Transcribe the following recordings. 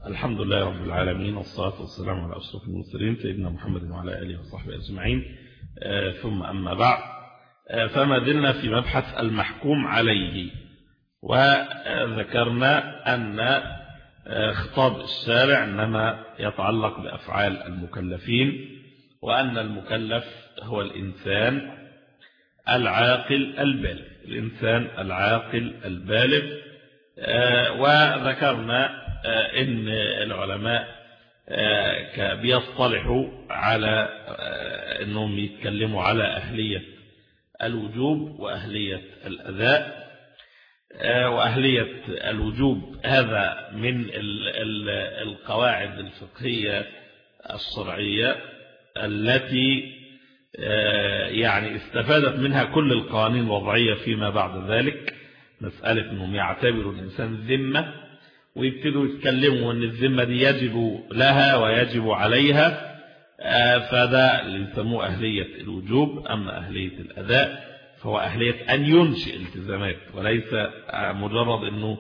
الحمد لله رب العالمين والصلاة والسلام على أشرف المرسلين سيدنا محمد وعلى آله وصحبه أجمعين ثم أما بعد فما زلنا في مبحث المحكوم عليه وذكرنا أن خطاب الشارع إنما يتعلق بأفعال المكلفين وأن المكلف هو الإنسان العاقل البالغ الإنسان العاقل البالغ وذكرنا ان العلماء بيصطلحوا على انهم يتكلموا على اهلية الوجوب واهلية الاداء واهلية الوجوب هذا من القواعد الفقهية الشرعية التي يعني استفادت منها كل القوانين الوضعية فيما بعد ذلك مسألة انهم يعتبروا الانسان ذمة ويبتدوا يتكلموا ان الذمة دي يجب لها ويجب عليها فده اللي يسموه أهلية الوجوب أما أهلية الأداء فهو أهلية أن ينشئ التزامات وليس مجرد أنه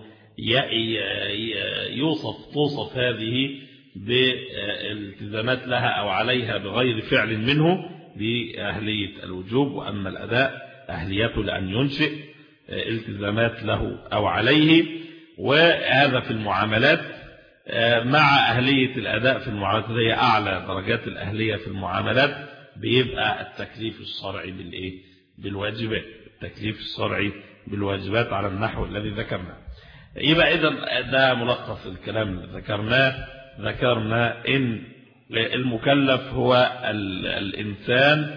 يوصف توصف هذه بالتزامات لها أو عليها بغير فعل منه بأهلية الوجوب وأما الأداء أهليته لأن ينشئ التزامات له أو عليه وهذا في المعاملات مع أهلية الأداء في المعاملات هي أعلى درجات الأهلية في المعاملات بيبقى التكليف الشرعي بالإيه بالواجبات التكليف الشرعي بالواجبات على النحو الذي ذكرناه يبقى إذا ده ملخص الكلام اللي ذكرناه ذكرنا إن المكلف هو الإنسان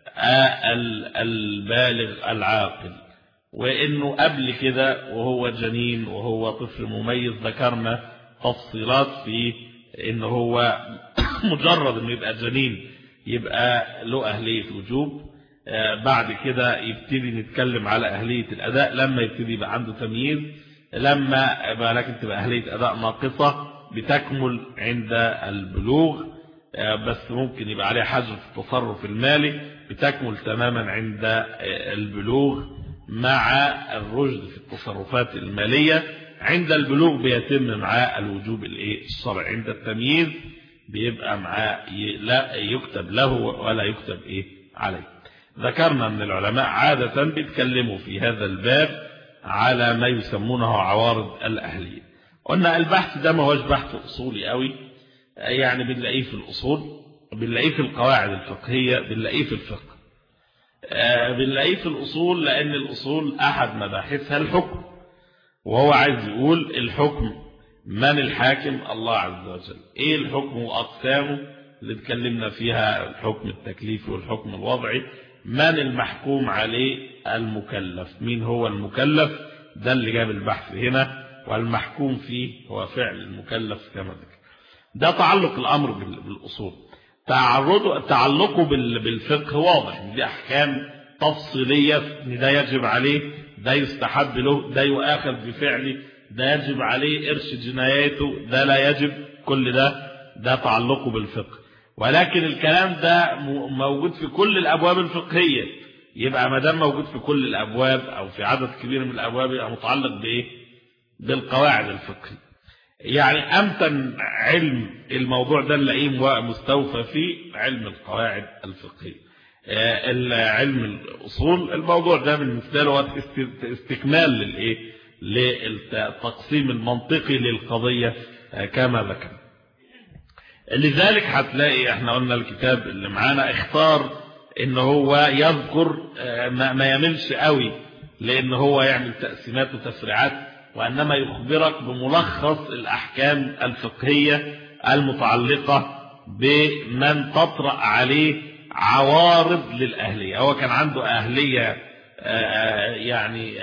البالغ العاقل وإنه قبل كده وهو جنين وهو طفل مميز ذكرنا تفصيلات في إنه هو مجرد إنه يبقى جنين يبقى له أهلية وجوب بعد كده يبتدي نتكلم على أهلية الأداء لما يبتدي يبقى عنده تمييز لما يبقى لكن تبقى أهلية أداء ناقصة بتكمل عند البلوغ بس ممكن يبقى عليه حجر في التصرف المالي بتكمل تماما عند البلوغ مع الرشد في التصرفات المالية عند البلوغ بيتم معاه الوجوب الايه الشرعي عند التمييز بيبقى معاه لا يكتب له ولا يكتب ايه عليه ذكرنا ان العلماء عادة بيتكلموا في هذا الباب على ما يسمونه عوارض الأهلية قلنا البحث ده ما هوش بحث أصولي قوي يعني بنلاقيه في الأصول بنلاقيه في القواعد الفقهية بنلاقيه في الفقه بنلاقيه في الأصول لأن الأصول أحد مباحثها الحكم وهو عايز يقول الحكم من الحاكم الله عز وجل إيه الحكم وأقسامه اللي اتكلمنا فيها الحكم التكليفي والحكم الوضعي من المحكوم عليه المكلف مين هو المكلف ده اللي جاب البحث هنا والمحكوم فيه هو فعل المكلف كما ذكر ده تعلق الأمر بالأصول تعرضه تعلقه بالفقه واضح دي أحكام تفصيلية ان ده يجب عليه ده يستحب له ده يؤاخذ بفعله ده يجب عليه إرش جناياته ده لا يجب كل ده ده تعلقه بالفقه ولكن الكلام ده موجود في كل الأبواب الفقهية يبقى ما دام موجود في كل الأبواب أو في عدد كبير من الأبواب يبقى متعلق بإيه بالقواعد الفقهية يعني أمتن علم الموضوع ده نلاقيه مستوفى فيه علم القواعد الفقهية علم الأصول الموضوع ده بالنسبة له استكمال للإيه للتقسيم المنطقي للقضية كما ذكر لذلك هتلاقي احنا قلنا الكتاب اللي معانا اختار ان هو يذكر ما يملش قوي لان هو يعمل تقسيمات وتفريعات وانما يخبرك بملخص الاحكام الفقهية المتعلقة بمن تطرأ عليه عوارض للأهلية هو كان عنده أهلية يعني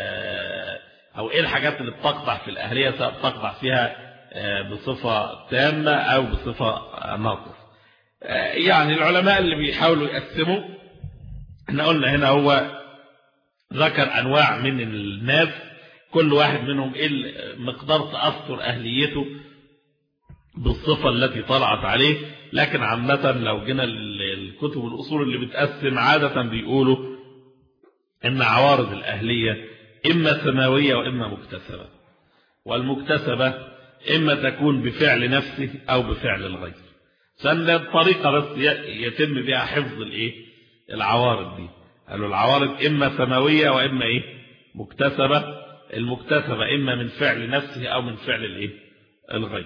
أو إيه الحاجات اللي بتقطع في الأهلية سواء بتقطع فيها بصفة تامة أو بصفة ناقصة يعني العلماء اللي بيحاولوا يقسموا احنا قلنا هنا هو ذكر أنواع من الناس كل واحد منهم ايه مقدار تأثر أهليته بالصفة التي طلعت عليه لكن عامة لو جينا الكتب الأصول اللي بتقسم عادة بيقولوا إن عوارض الأهلية إما سماوية وإما مكتسبة والمكتسبة إما تكون بفعل نفسه أو بفعل الغير عشان الطريقة بس يتم بها حفظ الإيه العوارض دي قالوا العوارض إما سماوية وإما إيه مكتسبة المكتسبة إما من فعل نفسه أو من فعل الإيه الغير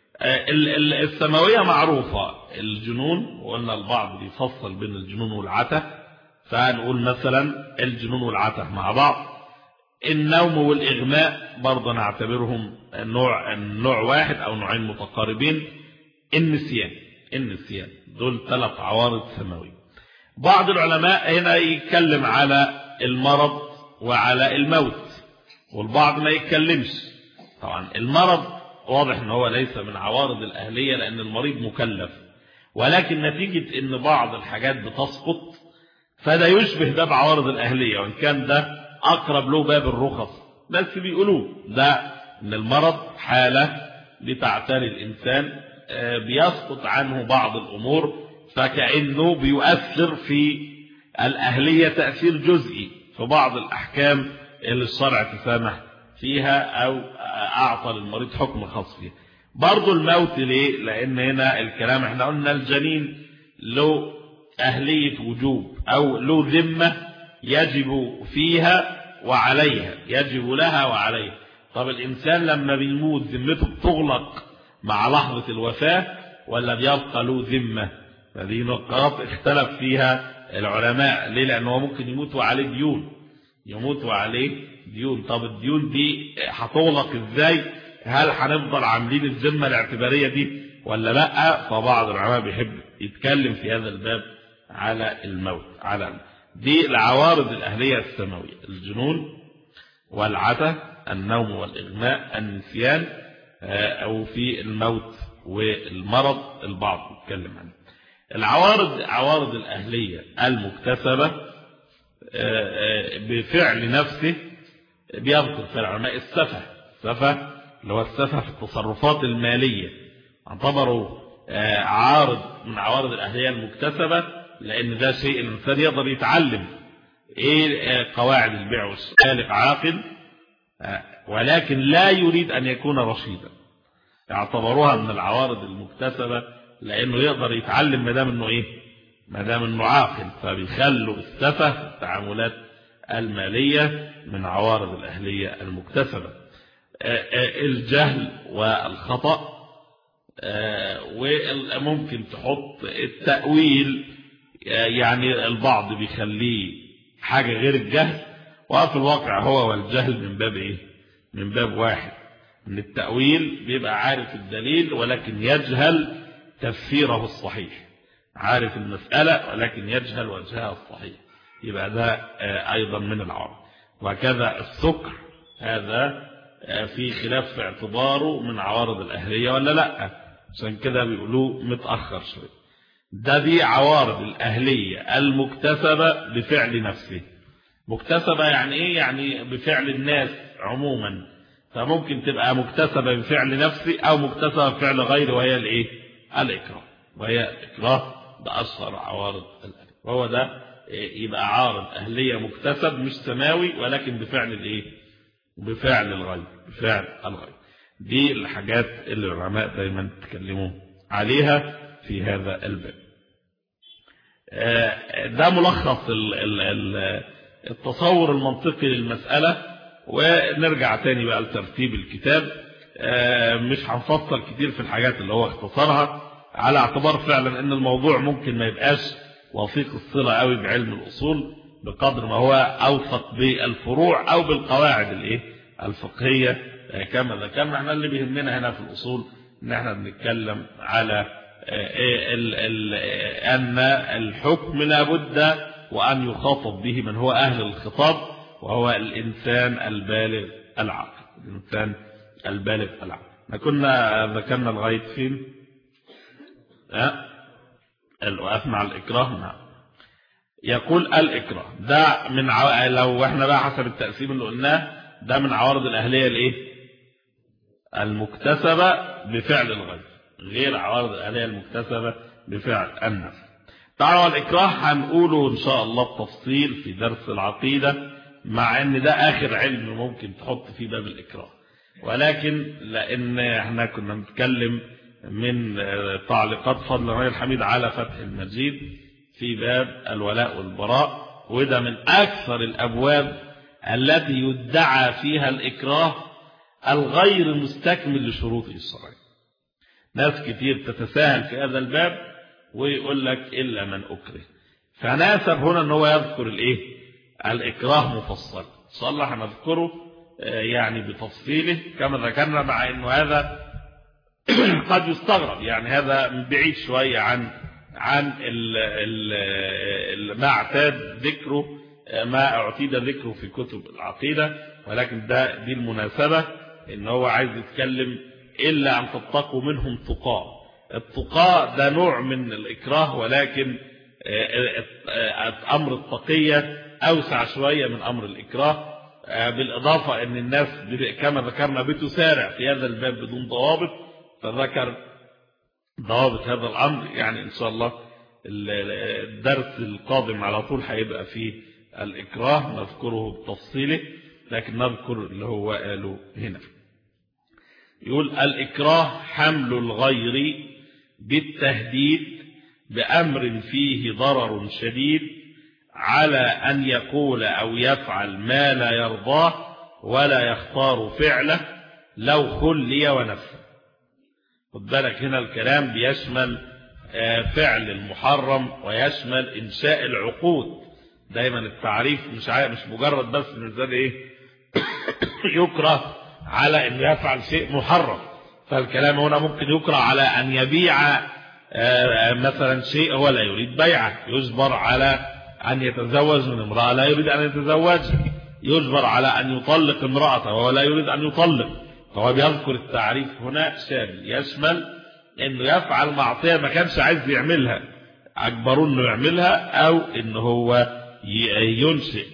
السماوية معروفة الجنون وقلنا البعض بيفصل بين الجنون والعته فهنقول مثلا الجنون والعته مع بعض النوم والإغماء برضه نعتبرهم نوع نوع واحد أو نوعين متقاربين النسيان النسيان دول ثلاث عوارض سماوية بعض العلماء هنا يتكلم على المرض وعلى الموت والبعض ما يتكلمش طبعا المرض واضح ان هو ليس من عوارض الأهلية لأن المريض مكلف ولكن نتيجة ان بعض الحاجات بتسقط فده يشبه ده بعوارض الأهلية وإن كان ده أقرب له باب الرخص بس بيقولوه ده ان المرض حالة بتعتري الإنسان بيسقط عنه بعض الأمور فكأنه بيؤثر في الأهلية تأثير جزئي في بعض الأحكام اللي الشرع تسامح فيها أو أعطى للمريض حكم خاص فيها برضو الموت ليه لأن هنا الكلام احنا قلنا الجنين له أهلية وجوب أو له ذمة يجب فيها وعليها يجب لها وعليها طب الإنسان لما بيموت ذمته بتغلق مع لحظة الوفاة ولا بيبقى له ذمة هذه نقاط اختلف فيها العلماء ليه لأنه ممكن يموت وعليه ديون يموت وعليه ديون طب الديون دي هتغلق ازاي هل هنفضل عاملين الذمة الاعتبارية دي ولا لا فبعض العلماء بيحب يتكلم في هذا الباب على الموت على دي العوارض الأهلية السماوية الجنون والعته النوم والإغماء النسيان أو في الموت والمرض البعض يتكلم عنه العوارض عوارض الأهلية المكتسبة بفعل نفسه بيذكر في العلماء السفة السفة اللي هو السفة في التصرفات المالية اعتبروا عارض من عوارض الأهلية المكتسبة لأن ده شيء الإنسان يقدر يتعلم إيه قواعد البيع والسالك عاقل ولكن لا يريد أن يكون رشيدا اعتبروها من العوارض المكتسبة لأنه يقدر يتعلم ما دام إنه إيه ما دام إنه عاقل فبيخلوا السفة في التعاملات المالية من عوارض الأهلية المكتسبة الجهل والخطأ وممكن تحط التأويل يعني البعض بيخليه حاجة غير الجهل وفي الواقع هو والجهل من باب ايه من باب واحد من التأويل بيبقى عارف الدليل ولكن يجهل تفسيره الصحيح عارف المسألة ولكن يجهل وجهها الصحيح يبقى ده أيضا من العرض وكذا السكر هذا في خلاف في اعتباره من عوارض الأهلية ولا لا عشان كده بيقولوه متأخر شوي ده دي عوارض الأهلية المكتسبة بفعل نفسه مكتسبة يعني ايه يعني بفعل الناس عموما فممكن تبقى مكتسبة بفعل نفسي او مكتسبة بفعل غيره وهي الايه الاكراه وهي الاكراه ده اشهر عوارض الاهلية وهو ده يبقى عارض اهلية مكتسب مش سماوي ولكن بفعل الايه بفعل الغير بفعل الغير دي الحاجات اللي العلماء دايما تكلموا عليها في هذا الباب ده ملخص التصور المنطقي للمسألة ونرجع تاني بقى لترتيب الكتاب مش هنفصل كتير في الحاجات اللي هو اختصرها على اعتبار فعلا ان الموضوع ممكن ما يبقاش وثيق الصلة قوي بعلم الأصول بقدر ما هو أوثق بالفروع أو بالقواعد الايه الفقهية كما ذكرنا احنا اللي بيهمنا هنا في الأصول ان احنا بنتكلم على ال ال أن الحكم لابد وأن يخاطب به من هو أهل الخطاب وهو الإنسان البالغ العاقل الإنسان البالغ العاقل ما كنا ذكرنا لغاية فين أه؟ وقفنا على الإكراه نعم يقول الإكراه ده من عو... لو احنا بقى حسب التقسيم اللي قلناه ده من عوارض الأهلية الإيه المكتسبة بفعل الغير غير عوارض الأهلية المكتسبة بفعل النفس تعالوا الإكراه هنقوله إن شاء الله بتفصيل في درس العقيدة مع أن ده آخر علم ممكن تحط فيه باب الإكراه ولكن لأن احنا كنا نتكلم من تعليقات فضل غير الحميد على فتح المجيد في باب الولاء والبراء وده من أكثر الأبواب التي يدعى فيها الإكراه الغير مستكمل لشروطه الشرعية ناس كتير تتساهل في هذا الباب ويقول لك إلا من أكره فناسب هنا أنه هو يذكر الإيه الإكراه مفصل إن شاء الله هنذكره يعني بتفصيله كما ذكرنا مع أنه هذا قد يستغرب يعني هذا من بعيد شوية عن عن ال ال ما اعتاد ذكره ما اعتيد ذكره في كتب العقيدة ولكن ده دي المناسبة ان هو عايز يتكلم إلا أن تتقوا منهم تقاء التقاء ده نوع من الإكراه ولكن أمر التقية أوسع شوية من أمر الإكراه بالإضافة أن الناس كما ذكرنا بتسارع في هذا الباب بدون ضوابط فذكر ضوابط هذا الأمر يعني إن شاء الله الدرس القادم على طول هيبقى في الإكراه نذكره بتفصيله لكن نذكر اللي هو قاله هنا يقول الإكراه حمل الغير بالتهديد بأمر فيه ضرر شديد على أن يقول أو يفعل ما لا يرضاه ولا يختار فعله لو خلي ونفسه خد بالك هنا الكلام بيشمل فعل المحرم ويشمل إنشاء العقود دايما التعريف مش مش مجرد بس بالنسبة ايه يكره على أن يفعل شيء محرم فالكلام هنا ممكن يكره على أن يبيع مثلا شيء هو لا يريد بيعه يجبر على أن يتزوج من امرأة لا يريد أن يتزوجها يجبر على أن يطلق امرأته وهو لا يريد أن يطلق فهو بيذكر التعريف هنا شامل يشمل أنه يفعل معصية ما كانش عايز يعملها أجبروه أنه يعملها أو أنه هو ينشئ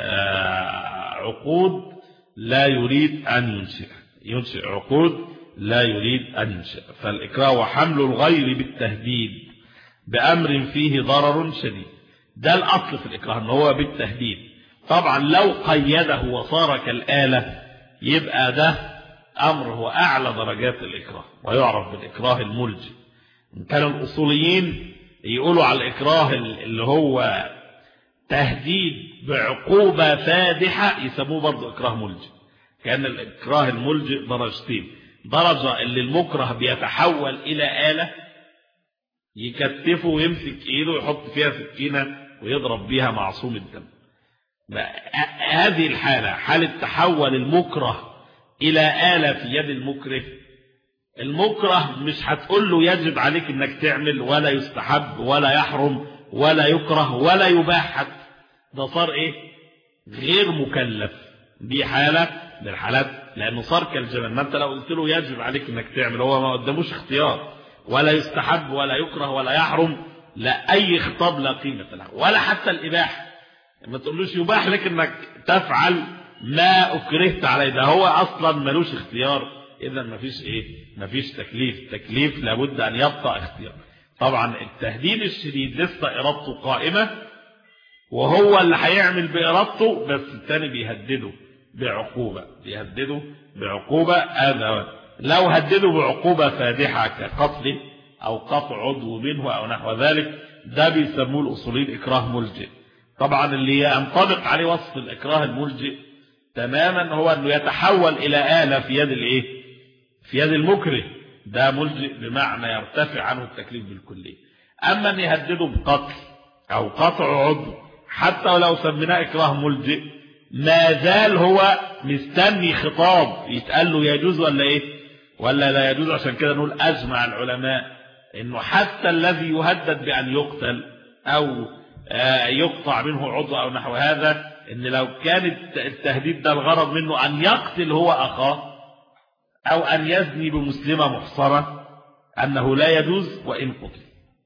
عقود لا يريد أن ينشئ ينشئ عقود لا يريد أن ينشئ فالإكراه وحمل الغير بالتهديد بأمر فيه ضرر شديد ده الأصل في الإكراه أنه هو بالتهديد طبعا لو قيده وصار كالآلة يبقى ده أمر هو أعلى درجات الإكراه ويعرف بالإكراه الملجئ كان الأصوليين يقولوا على الإكراه اللي هو تهديد بعقوبة فادحة يسموه برضه إكراه ملجئ كان الإكراه الملجئ درجتين درجة اللي المكره بيتحول إلى آلة يكتفه ويمسك إيده ويحط فيها سكينة ويضرب بيها معصوم الدم هذه الحالة حالة تحول المكره إلى آلة في يد المكره المكره مش هتقول له يجب عليك انك تعمل ولا يستحب ولا يحرم ولا يكره ولا يباح حتى ده صار ايه غير مكلف دي حالة من الحالات لانه صار كالجبل ما انت لو قلت له يجب عليك انك تعمل هو ما قداموش اختيار ولا يستحب ولا يكره ولا يحرم لا اي خطاب لا قيمة له ولا حتى الاباحة ما تقولوش يباح لك انك تفعل ما اكرهت عليه ده هو اصلا ملوش اختيار اذا مفيش ايه مفيش تكليف تكليف لابد ان يبقى اختيار طبعا التهديد الشديد لسه ارادته قائمة وهو اللي هيعمل بارادته بس الثاني بيهدده بعقوبة بيهدده بعقوبة هذا لو هدده بعقوبة فادحة كقتله او قطع عضو منه او نحو ذلك ده بيسموه الاصوليين اكراه ملجئ طبعا اللي ينطبق عليه وصف الاكراه الملجئ تماما هو انه يتحول الى آلة في يد الايه في يد المكره ده ملجئ بمعنى يرتفع عنه التكليف بالكلية اما ان يهدده بقتل او قطع عضو حتى ولو سميناه اكراه ملجئ ما زال هو مستني خطاب يتقال له يجوز ولا ايه ولا لا يجوز عشان كده نقول اجمع العلماء انه حتى الذي يهدد بان يقتل او يقطع منه عضو او نحو هذا ان لو كان التهديد ده الغرض منه ان يقتل هو اخاه او ان يزني بمسلمة محصرة انه لا يجوز وان قتل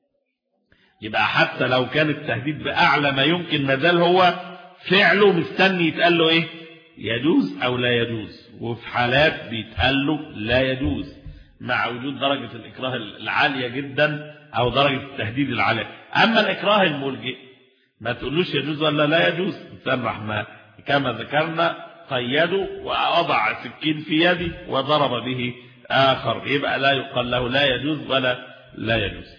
يبقى حتى لو كان التهديد باعلى ما يمكن ما زال هو فعله مستني يتقال له ايه يجوز او لا يجوز وفي حالات بيتقال له لا يجوز مع وجود درجة الاكراه العالية جدا او درجة التهديد العالية اما الاكراه الملجئ ما تقولوش يجوز ولا لا يجوز انسان رحمة كما ذكرنا قيده ووضع سكين في يدي وضرب به آخر يبقى لا يقال له لا يجوز ولا لا يجوز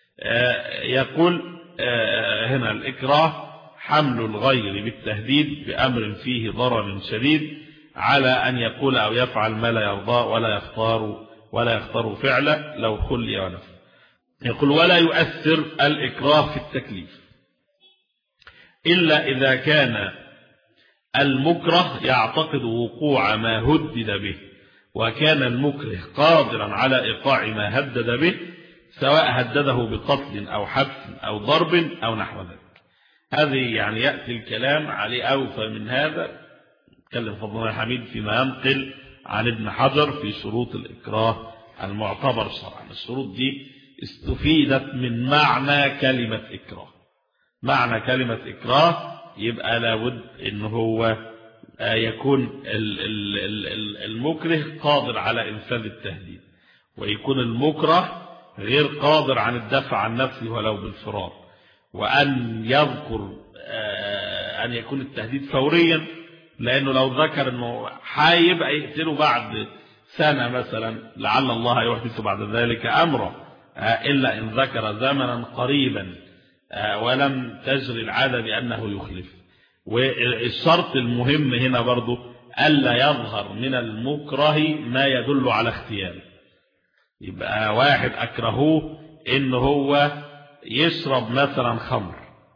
يقول هنا الإكراه حمل الغير بالتهديد بأمر فيه ضرر شديد على أن يقول أو يفعل ما لا يرضى ولا يختار ولا يختار فعله لو خلي ونفسه يقول ولا يؤثر الإكراه في التكليف إلا إذا كان المكره يعتقد وقوع ما هدد به وكان المكره قادرا على إيقاع ما هدد به سواء هدده بقتل أو حبس أو ضرب أو نحو ذلك هذه يعني يأتي الكلام عليه أوفى من هذا تكلم فضلنا الحميد فيما ينقل عن ابن حجر في شروط الإكراه المعتبر شرعا الشروط دي استفيدت من معنى كلمة إكراه معنى كلمة إكراه يبقى لابد ان هو يكون المكره قادر على انفاذ التهديد ويكون المكره غير قادر عن الدفع عن نفسه ولو بالفرار وأن يذكر أن يكون التهديد فوريا لأنه لو ذكر أنه هيبقى يقتله بعد سنة مثلا لعل الله يحدث بعد ذلك أمره إلا إن ذكر زمنا قريبا ولم تجري العادة بأنه يخلف والشرط المهم هنا برضو ألا يظهر من المكره ما يدل على اختياره يبقى واحد أكرهوه إن هو يشرب مثلا خمر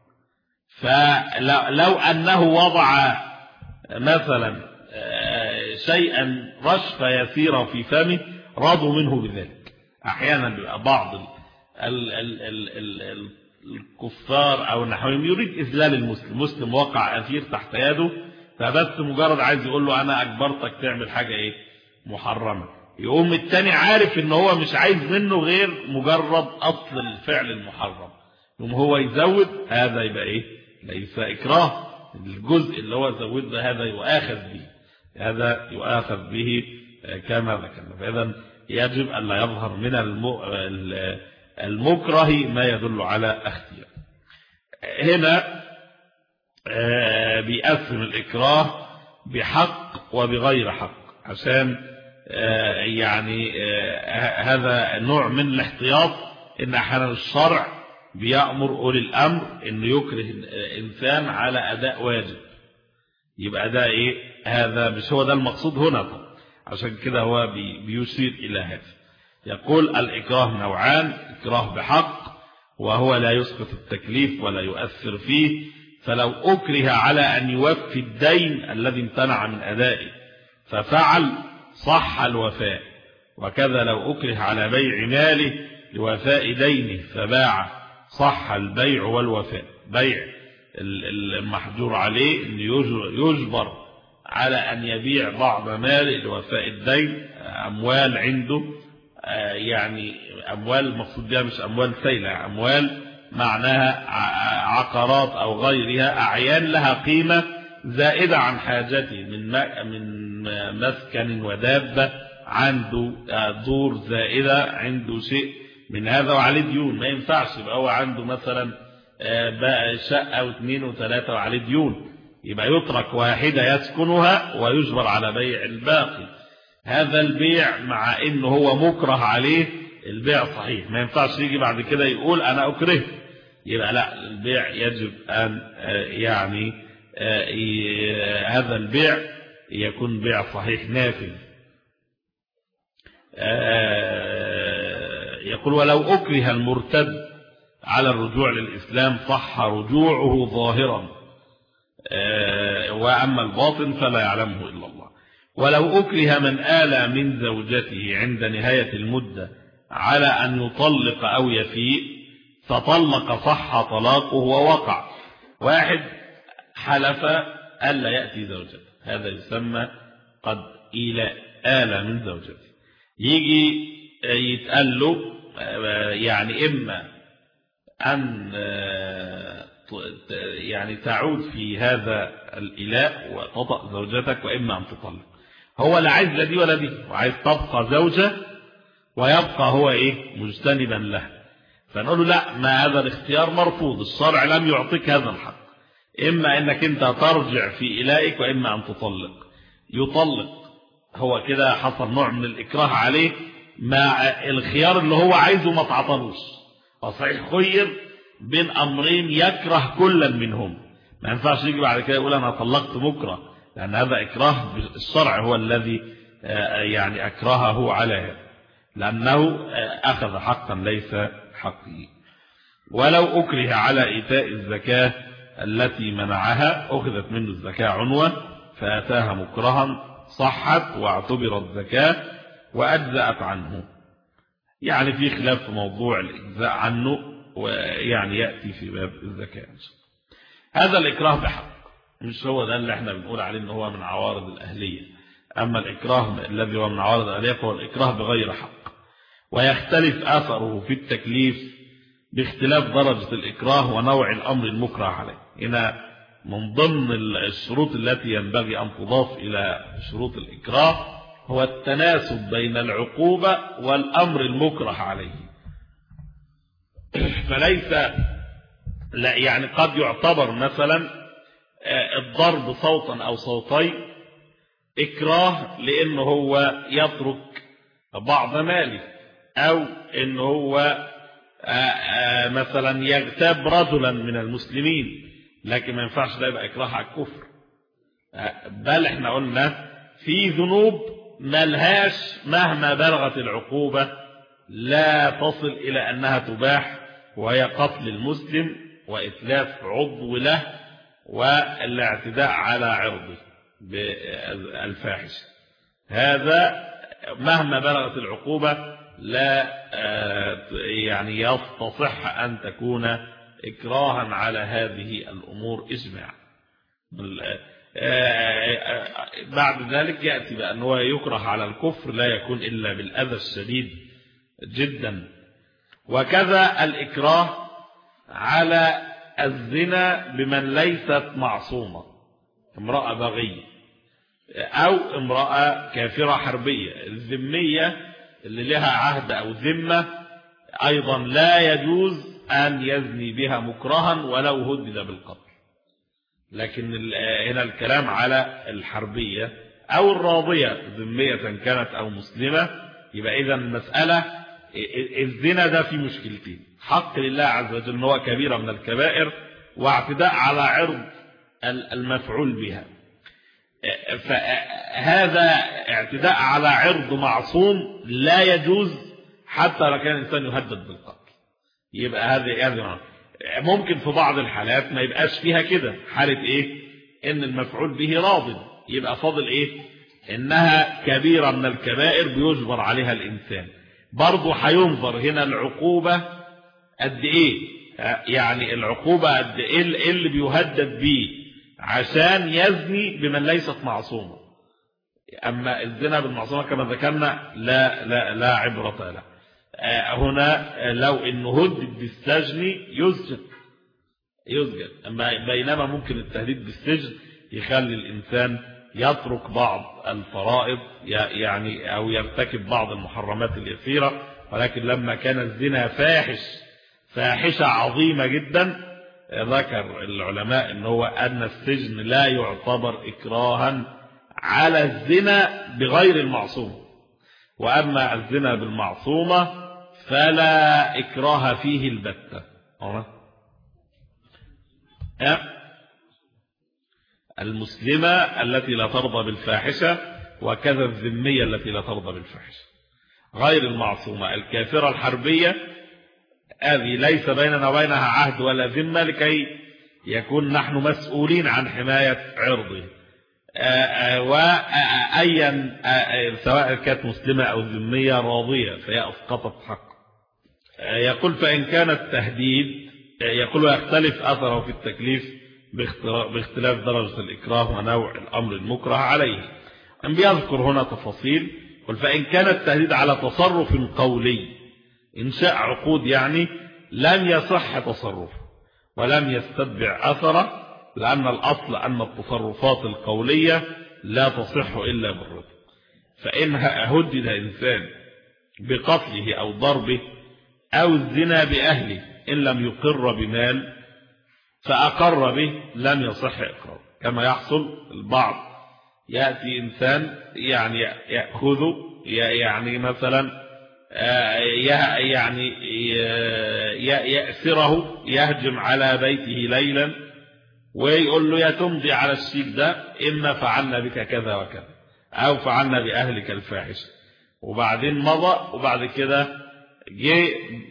فلو أنه وضع مثلا شيئا رشفة يسيرة في فمه رضوا منه بذلك أحيانا بيبقى بعض ال ال ال ال ال الكفار أو نحوهم يريد إذلال المسلم مسلم وقع أثير تحت يده فبس مجرد عايز يقول له أنا أجبرتك تعمل حاجة إيه محرمة يقوم التاني عارف ان هو مش عايز منه غير مجرد اصل الفعل المحرم يقوم هو يزود هذا يبقى ايه ليس اكراه الجزء اللي هو زود ده هذا يؤاخذ به هذا يؤاخذ به كما ذكرنا فاذا يجب ان لا يظهر من المكره ما يدل على اختيار هنا بيقسم الاكراه بحق وبغير حق عشان يعني هذا نوع من الاحتياط ان احيانا الشرع بيأمر أولي الأمر انه يكره إنسان على أداء واجب يبقى ده إيه هذا مش هو ده المقصود هنا طبعا عشان كده هو بيشير إلى هذا يقول الإكراه نوعان إكراه بحق وهو لا يسقط التكليف ولا يؤثر فيه فلو أكره على أن يوفي الدين الذي امتنع من أدائه ففعل صح الوفاء وكذا لو أكره على بيع ماله لوفاء دينه فباع صح البيع والوفاء بيع المحجور عليه أن يجبر على أن يبيع بعض ماله لوفاء الدين أموال عنده يعني أموال المقصود بها مش أموال سيلة أموال معناها عقارات أو غيرها أعيان لها قيمة زائدة عن حاجته من من مسكن ودابة عنده دور زائدة عنده شيء من هذا وعليه ديون ما ينفعش يبقى هو عنده مثلا بقى شقة واثنين وثلاثة وعليه ديون يبقى يترك واحدة يسكنها ويجبر على بيع الباقي هذا البيع مع انه هو مكره عليه البيع صحيح ما ينفعش يجي بعد كده يقول انا اكره يبقى لا البيع يجب ان يعني هذا البيع يكون بيع صحيح نافذ يقول ولو أكره المرتد على الرجوع للإسلام صح رجوعه ظاهرا وأما الباطن فلا يعلمه إلا الله ولو أكره من آلى من زوجته عند نهاية المدة على أن يطلق أو يفيء فطلق صح طلاقه ووقع واحد حلف ألا يأتي زوجته هذا يسمى قد إلى آلة من زوجته يجي يتقال له يعني إما أن يعني تعود في هذا الإلاء وتطأ زوجتك وإما أن تطلق هو لا عايز لا دي ولا دي وعايز تبقى زوجة ويبقى هو إيه مجتنبا له فنقول له لا ما هذا الاختيار مرفوض الشرع لم يعطيك هذا الحق إما أنك أنت ترجع في إلائك وإما أن تطلق يطلق هو كده حصل نوع من الإكراه عليه مع الخيار اللي هو عايزه ما تعطلوش فصحيح خير بين أمرين يكره كلا منهم ما ينفعش يجي بعد كده يقول أنا طلقت بكرة لأن هذا إكراه الشرع هو الذي يعني أكرهه على لأنه أخذ حقا ليس حقه ولو أكره على إيتاء الزكاة التي منعها أخذت منه الزكاة عنوة فأتاها مكرها صحت واعتبرت زكاة وأجزأت عنه يعني في خلاف في موضوع الإجزاء عنه ويعني يأتي في باب الزكاة هذا الإكراه بحق مش هو ده اللي احنا بنقول عليه ان هو من عوارض الأهلية أما الإكراه الذي هو من عوارض الأهلية فهو الإكراه بغير حق ويختلف أثره في التكليف باختلاف درجة الإكراه ونوع الأمر المكره عليه هنا من ضمن الشروط التي ينبغي أن تضاف إلى شروط الإكراه هو التناسب بين العقوبة والأمر المكره عليه فليس لا يعني قد يعتبر مثلا الضرب صوتا أو صوتين إكراه لأنه هو يترك بعض ماله أو أنه هو مثلا يغتاب رجلا من المسلمين لكن ما ينفعش ده يبقى إكراه على الكفر بل احنا قلنا في ذنوب ملهاش مهما بلغت العقوبة لا تصل إلى أنها تباح وهي قتل المسلم وإتلاف عضو له والاعتداء على عرضه بالفاحش هذا مهما بلغت العقوبة لا يعني يستصح أن تكون إكراها على هذه الأمور إجماع بعد ذلك يأتي بأنه يكره على الكفر لا يكون إلا بالأذى الشديد جدا وكذا الإكراه على الزنا بمن ليست معصومة امرأة بغية أو امرأة كافرة حربية الذمية اللي لها عهد أو ذمة أيضا لا يجوز أن يزني بها مكرها ولو هدد بالقتل لكن هنا الكلام على الحربية أو الراضية ذمية كانت أو مسلمة يبقى إذا المسألة الزنا ده في مشكلتين حق لله عز وجل هو كبيرة من الكبائر واعتداء على عرض المفعول بها فهذا اعتداء على عرض معصوم لا يجوز حتى لو كان الإنسان يهدد بالقتل يبقى هذه هذه ممكن في بعض الحالات ما يبقاش فيها كده حالة ايه ان المفعول به راض يبقى فاضل ايه انها كبيرة من الكبائر بيجبر عليها الانسان برضه هينظر هنا العقوبة قد ايه يعني العقوبة قد ايه اللي بيهدد بيه عشان يزني بمن ليست معصومة اما الزنا بالمعصومة كما ذكرنا لا لا لا عبرة له هنا لو انه هدد بالسجن يسجن يسجن اما بينما ممكن التهديد بالسجن يخلي الانسان يترك بعض الفرائض يعني او يرتكب بعض المحرمات اليسيرة ولكن لما كان الزنا فاحش فاحشة عظيمة جدا ذكر العلماء ان هو ان السجن لا يعتبر اكراها على الزنا بغير المعصوم واما الزنا بالمعصومة فلا اكراه فيه البتة المسلمة التي لا ترضى بالفاحشة وكذا الذمية التي لا ترضى بالفاحشة غير المعصومة الكافرة الحربية هذه ليس بيننا وبينها عهد ولا ذمة لكي يكون نحن مسؤولين عن حماية عرضه وأيا سواء كانت مسلمة أو ذمية راضية فهي أسقطت حق يقول فإن كان التهديد يقول ويختلف أثره في التكليف باختلاف درجة الإكراه ونوع الأمر المكره عليه أن بيذكر هنا تفاصيل قل فإن كان التهديد على تصرف قولي إنشاء عقود يعني لم يصح تصرفه ولم يستتبع أثره لأن الأصل أن التصرفات القولية لا تصح إلا بالرضا فإن هدد إنسان بقتله أو ضربه أو الزنا بأهله إن لم يقر بمال فأقر به لم يصح إقرار كما يحصل البعض يأتي إنسان يعني يأخذه يعني مثلا يعني يأسره يهجم على بيته ليلا ويقول له يا تمضي على الشيك ده إما فعلنا بك كذا وكذا أو فعلنا بأهلك الفاحشة وبعدين مضى وبعد كده جه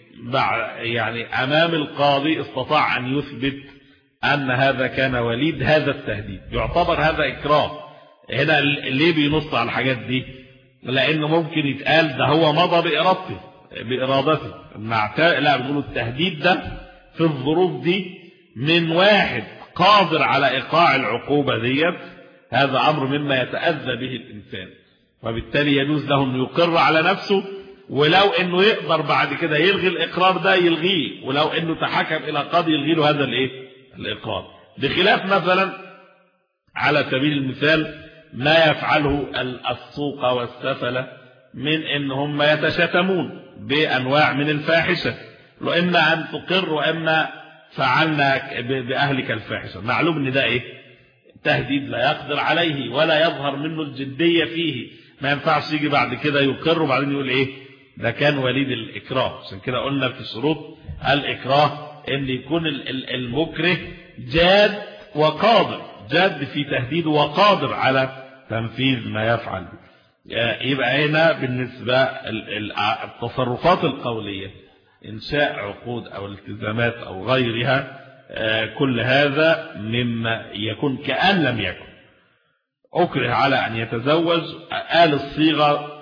يعني أمام القاضي استطاع أن يثبت أن هذا كان وليد هذا التهديد يعتبر هذا إكراه هنا ليه بينص على الحاجات دي لأنه ممكن يتقال ده هو مضى بإرادته بإرادته لا بيقولوا التهديد ده في الظروف دي من واحد قادر على إيقاع العقوبة ديت هذا أمر مما يتأذى به الإنسان وبالتالي يجوز له أنه يقر على نفسه ولو أنه يقدر بعد كده يلغي الإقرار ده يلغيه ولو أنه تحكم إلى قاضي يلغي له هذا الإيه؟ الإقرار بخلاف مثلا على سبيل المثال ما يفعله السوق والسفلة من ان هم يتشتمون بانواع من الفاحشة واما ان تقر واما فعلنا باهلك الفاحشة معلوم ان ده ايه تهديد لا يقدر عليه ولا يظهر منه الجدية فيه ما ينفعش يجي بعد كده يقر وبعدين يقول ايه ده كان وليد الاكراه عشان كده قلنا في شروط الاكراه ان يكون المكره جاد وقادر جاد في تهديده وقادر على تنفيذ ما يفعل يبقى هنا بالنسبة التصرفات القولية إنشاء عقود أو التزامات أو غيرها كل هذا مما يكون كأن لم يكن أكره على أن يتزوج قال الصيغة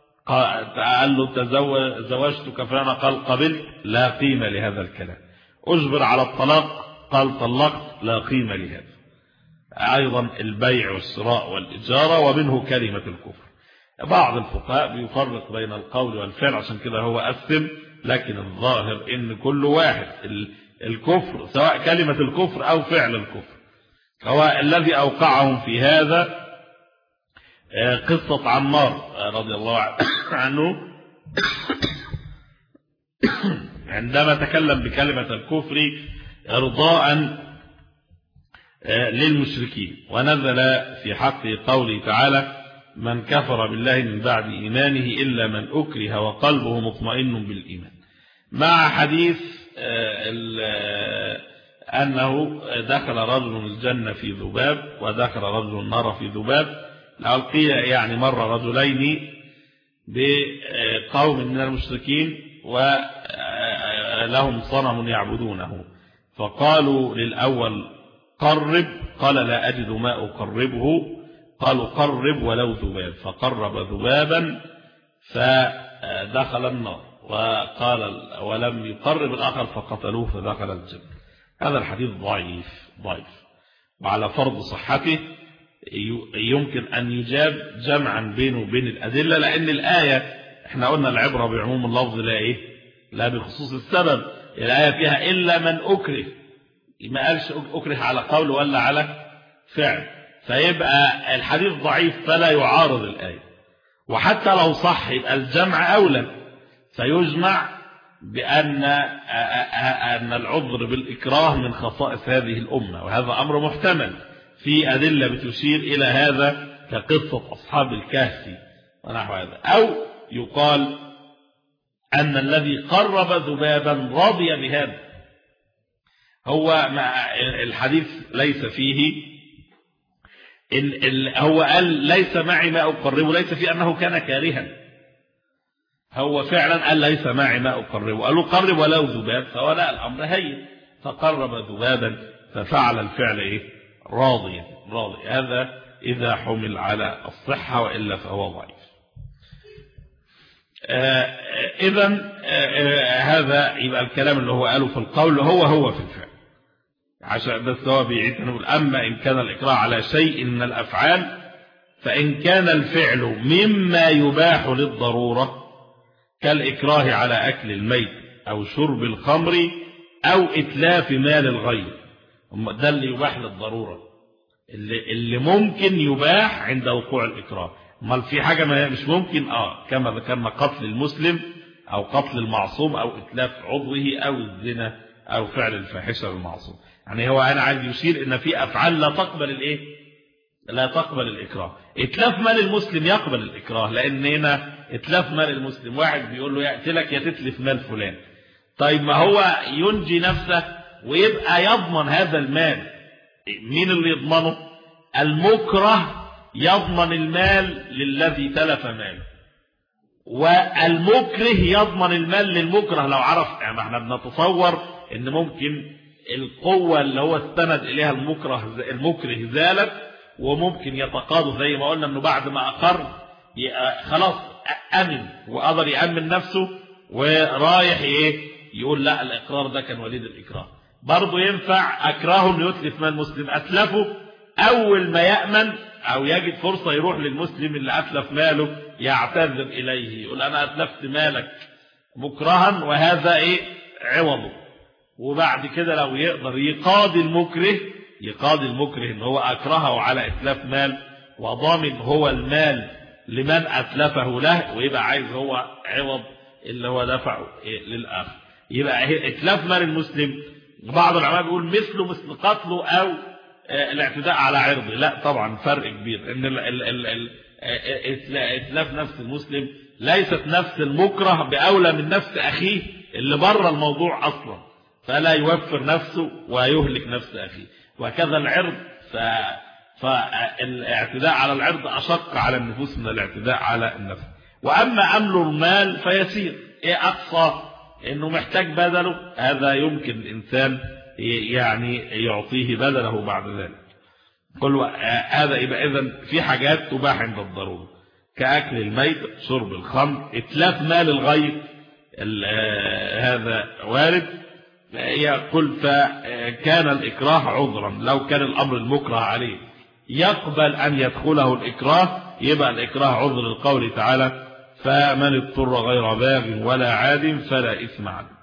قال له زوجتك فلان قال قبلت لا قيمة لهذا الكلام أجبر على الطلاق قال طلقت لا قيمة لهذا أيضا البيع والشراء والإجارة ومنه كلمة الكفر بعض الفقهاء بيفرق بين القول والفعل عشان كده هو أسم لكن الظاهر إن كل واحد الكفر سواء كلمة الكفر أو فعل الكفر هو الذي أوقعهم في هذا قصة عمار رضي الله عنه عندما تكلم بكلمة الكفر إرضاء للمشركين ونزل في حق قوله تعالى من كفر بالله من بعد إيمانه إلا من أكره وقلبه مطمئن بالإيمان مع حديث أنه دخل رجل الجنة في ذباب ودخل رجل النار في ذباب قيل يعني مر رجلين بقوم من المشركين ولهم صنم يعبدونه فقالوا للأول قرب قال لا أجد ما أقربه قالوا قرب ولو ذباب فقرب ذبابا فدخل النار وقال ولم يقرب الآخر فقتلوه فدخل الجنة هذا الحديث ضعيف ضعيف وعلى فرض صحته يمكن أن يجاب جمعا بينه وبين الأدلة لأن الآية احنا قلنا العبرة بعموم اللفظ لا إيه لا بخصوص السبب الآية فيها إلا من أكره ما قالش أكره على قول ولا على فعل فيبقى الحديث ضعيف فلا يعارض الآية وحتى لو صح يبقى الجمع أولى فيجمع بأن أن العذر بالإكراه من خصائص هذه الأمة وهذا أمر محتمل في أدلة بتشير إلى هذا كقصة أصحاب الكهف ونحو هذا أو يقال أن الذي قرب ذبابا رضي بهذا هو الحديث ليس فيه إن هو قال ليس معي ما أقربه ليس في أنه كان كارها هو فعلا قال ليس معي ما أقربه قالوا قرب ولو ذباب فهو لا الأمر هين فقرب ذبابا ففعل الفعل إيه راضيا راضي هذا إذا حمل على الصحة وإلا فهو ضعيف إذا هذا يبقى الكلام اللي هو قاله في القول هو هو في الفعل عشان بس هو بيعيد نقول أما إن كان الإكراه على شيء من الأفعال فإن كان الفعل مما يباح للضرورة كالإكراه على أكل الميت أو شرب الخمر أو إتلاف مال الغير ده اللي يباح للضرورة اللي, اللي ممكن يباح عند وقوع الإكراه ما في حاجة ما مش ممكن آه كما ذكرنا قتل المسلم أو قتل المعصوم أو إتلاف عضوه أو الزنا أو فعل الفاحشة للمعصوم يعني هو أنا عايز يشير إن في أفعال لا تقبل الإيه لا تقبل الإكراه اتلاف مال المسلم يقبل الإكراه لأن هنا اتلاف مال المسلم واحد بيقول له يأتي لك يا تتلف مال فلان طيب ما هو ينجي نفسه ويبقى يضمن هذا المال مين اللي يضمنه المكره يضمن المال للذي تلف ماله والمكره يضمن المال للمكره لو عرف يعني احنا بنتصور ان ممكن القوة اللي هو استند اليها المكره المكره زالت وممكن يتقاضوا زي ما قلنا انه بعد ما اقر خلاص امن وقدر يامن نفسه ورايح ايه يقول لا الاقرار ده كان وليد الاكراه برضه ينفع اكرهه انه يتلف مال مسلم اتلفه اول ما يامن او يجد فرصه يروح للمسلم اللي اتلف ماله يعتذر اليه يقول انا اتلفت مالك مكرها وهذا ايه عوضه وبعد كده لو يقدر يقاضي المكره يقاضي المكره ان هو اكرهه على اتلاف مال وضامن هو المال لمن اتلفه له ويبقى عايز هو عوض اللي هو دفعه إيه للاخر يبقى اتلاف مال المسلم بعض العلماء بيقول مثله مثل قتله او الاعتداء على عرضه لا طبعا فرق كبير ان ال ال ال ال اتلاف نفس المسلم ليست نفس المكره باولى من نفس اخيه اللي بره الموضوع اصلا فلا يوفر نفسه ويهلك نفس اخيه وكذا العرض ف فالاعتداء على العرض اشق على النفوس من الاعتداء على النفس واما امن المال فيسير ايه اقصى انه محتاج بدله هذا يمكن الانسان يعني يعطيه بدله بعد ذلك كل هذا يبقى اذا في حاجات تباح عند الضروره كاكل الميت شرب الخمر اتلاف مال الغير هذا وارد يقول فكان الإكراه عذرا لو كان الأمر المكره عليه يقبل أن يدخله الإكراه يبقى الإكراه عذر القول تعالى فمن اضطر غير باغ ولا عاد فلا إثم عليه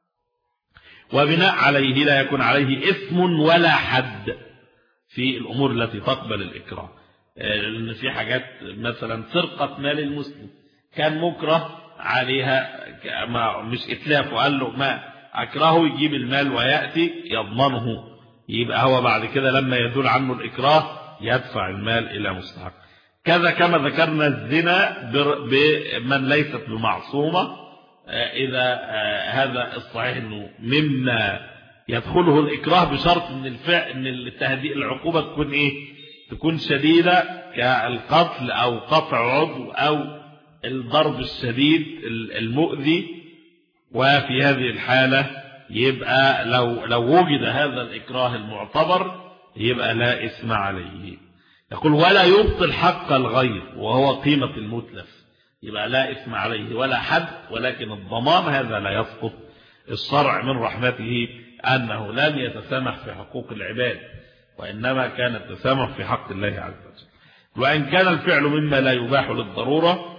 وبناء عليه لا يكون عليه إثم ولا حد في الأمور التي تقبل الإكراه لأن في حاجات مثلا سرقة مال المسلم كان مكره عليها مش إتلاف وقال له ما أكرهه يجيب المال ويأتي يضمنه يبقى هو بعد كده لما يدل عنه الإكراه يدفع المال إلى مستحق كذا كما ذكرنا الزنا بمن ليست بمعصومة إذا هذا الصحيح أنه مما يدخله الإكراه بشرط أن الفعل أن التهديد العقوبة تكون إيه تكون شديدة كالقتل أو قطع عضو أو الضرب الشديد المؤذي وفي هذه الحالة يبقى لو لو وجد هذا الإكراه المعتبر يبقى لا إثم عليه يقول ولا يبطل حق الغير وهو قيمة المتلف يبقى لا إثم عليه ولا حد ولكن الضمان هذا لا يسقط الشرع من رحمته أنه لم يتسامح في حقوق العباد وإنما كان التسامح في حق الله عز وجل وإن كان الفعل مما لا يباح للضرورة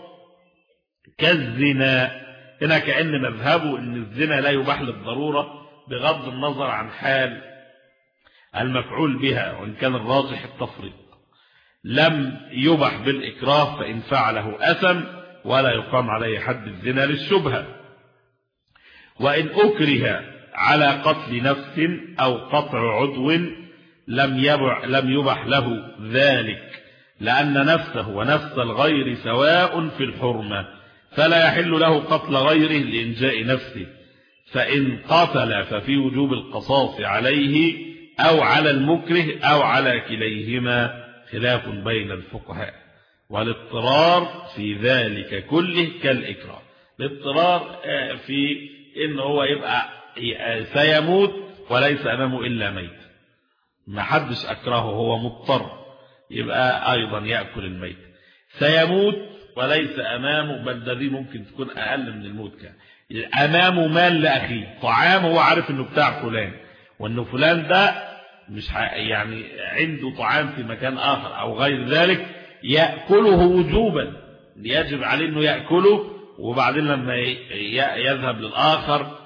كالزنا هنا كأن مذهبه أن الزنا لا يباح للضرورة بغض النظر عن حال المفعول بها وإن كان الراجح التفريق لم يبح بالإكراه فإن فعله أثم ولا يقام عليه حد الزنا للشبهة وإن أكره على قتل نفس أو قطع عضو لم يبح, لم يبح له ذلك لأن نفسه ونفس الغير سواء في الحرمة فلا يحل له قتل غيره لإنجاء نفسه فإن قتل ففي وجوب القصاص عليه أو على المكره أو على كليهما خلاف بين الفقهاء والاضطرار في ذلك كله كالإكراه الاضطرار في إن هو يبقى سيموت وليس أمامه إلا ميت ما حدش أكرهه هو مضطر يبقى أيضا يأكل الميت سيموت وليس أمامه بل ده دي ممكن تكون أقل من الموت كان أمامه مال لأخيه طعام هو عارف أنه بتاع فلان وأنه فلان ده مش يعني عنده طعام في مكان آخر أو غير ذلك يأكله وجوبا يجب عليه أنه يأكله وبعدين لما يذهب للآخر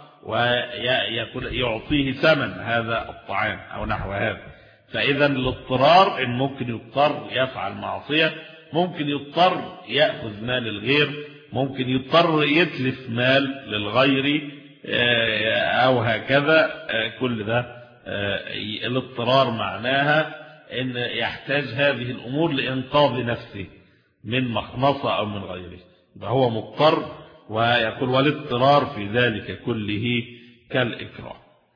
ويعطيه ثمن هذا الطعام أو نحو هذا فإذا الاضطرار إن ممكن يضطر يفعل معصية ممكن يضطر يأخذ مال الغير ممكن يضطر يتلف مال للغير أو هكذا كل ده الاضطرار معناها ان يحتاج هذه الامور لانقاذ نفسه من مخنصة او من غيره فهو مضطر ويقول والاضطرار في ذلك كله كالإكراه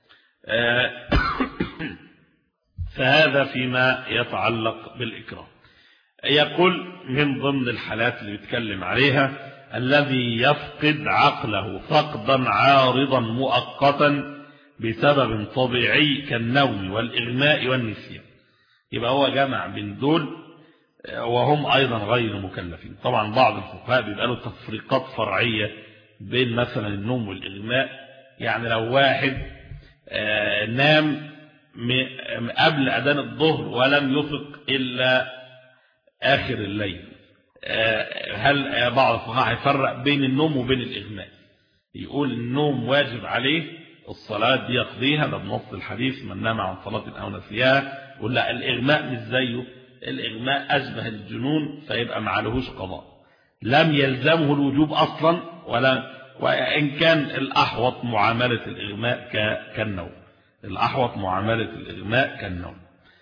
فهذا فيما يتعلق بالإكراه يقول من ضمن الحالات اللي بيتكلم عليها الذي يفقد عقله فقدا عارضا مؤقتا بسبب طبيعي كالنوم والإغماء والنسيان يبقى هو جمع بين دول وهم أيضا غير مكلفين طبعا بعض الفقهاء بيبقى له تفريقات فرعية بين مثلا النوم والإغماء يعني لو واحد نام قبل أذان الظهر ولم يفق إلا آخر الليل هل بعض الفقهاء هيفرق بين النوم وبين الإغماء يقول النوم واجب عليه الصلاة دي يقضيها ده بنص الحديث من نام عن صلاة أو نسيها يقول لا الإغماء مش زيه الإغماء أشبه الجنون فيبقى ما عليهوش قضاء لم يلزمه الوجوب أصلا ولا وإن كان الأحوط معاملة الإغماء كالنوم الأحوط معاملة الإغماء كالنوم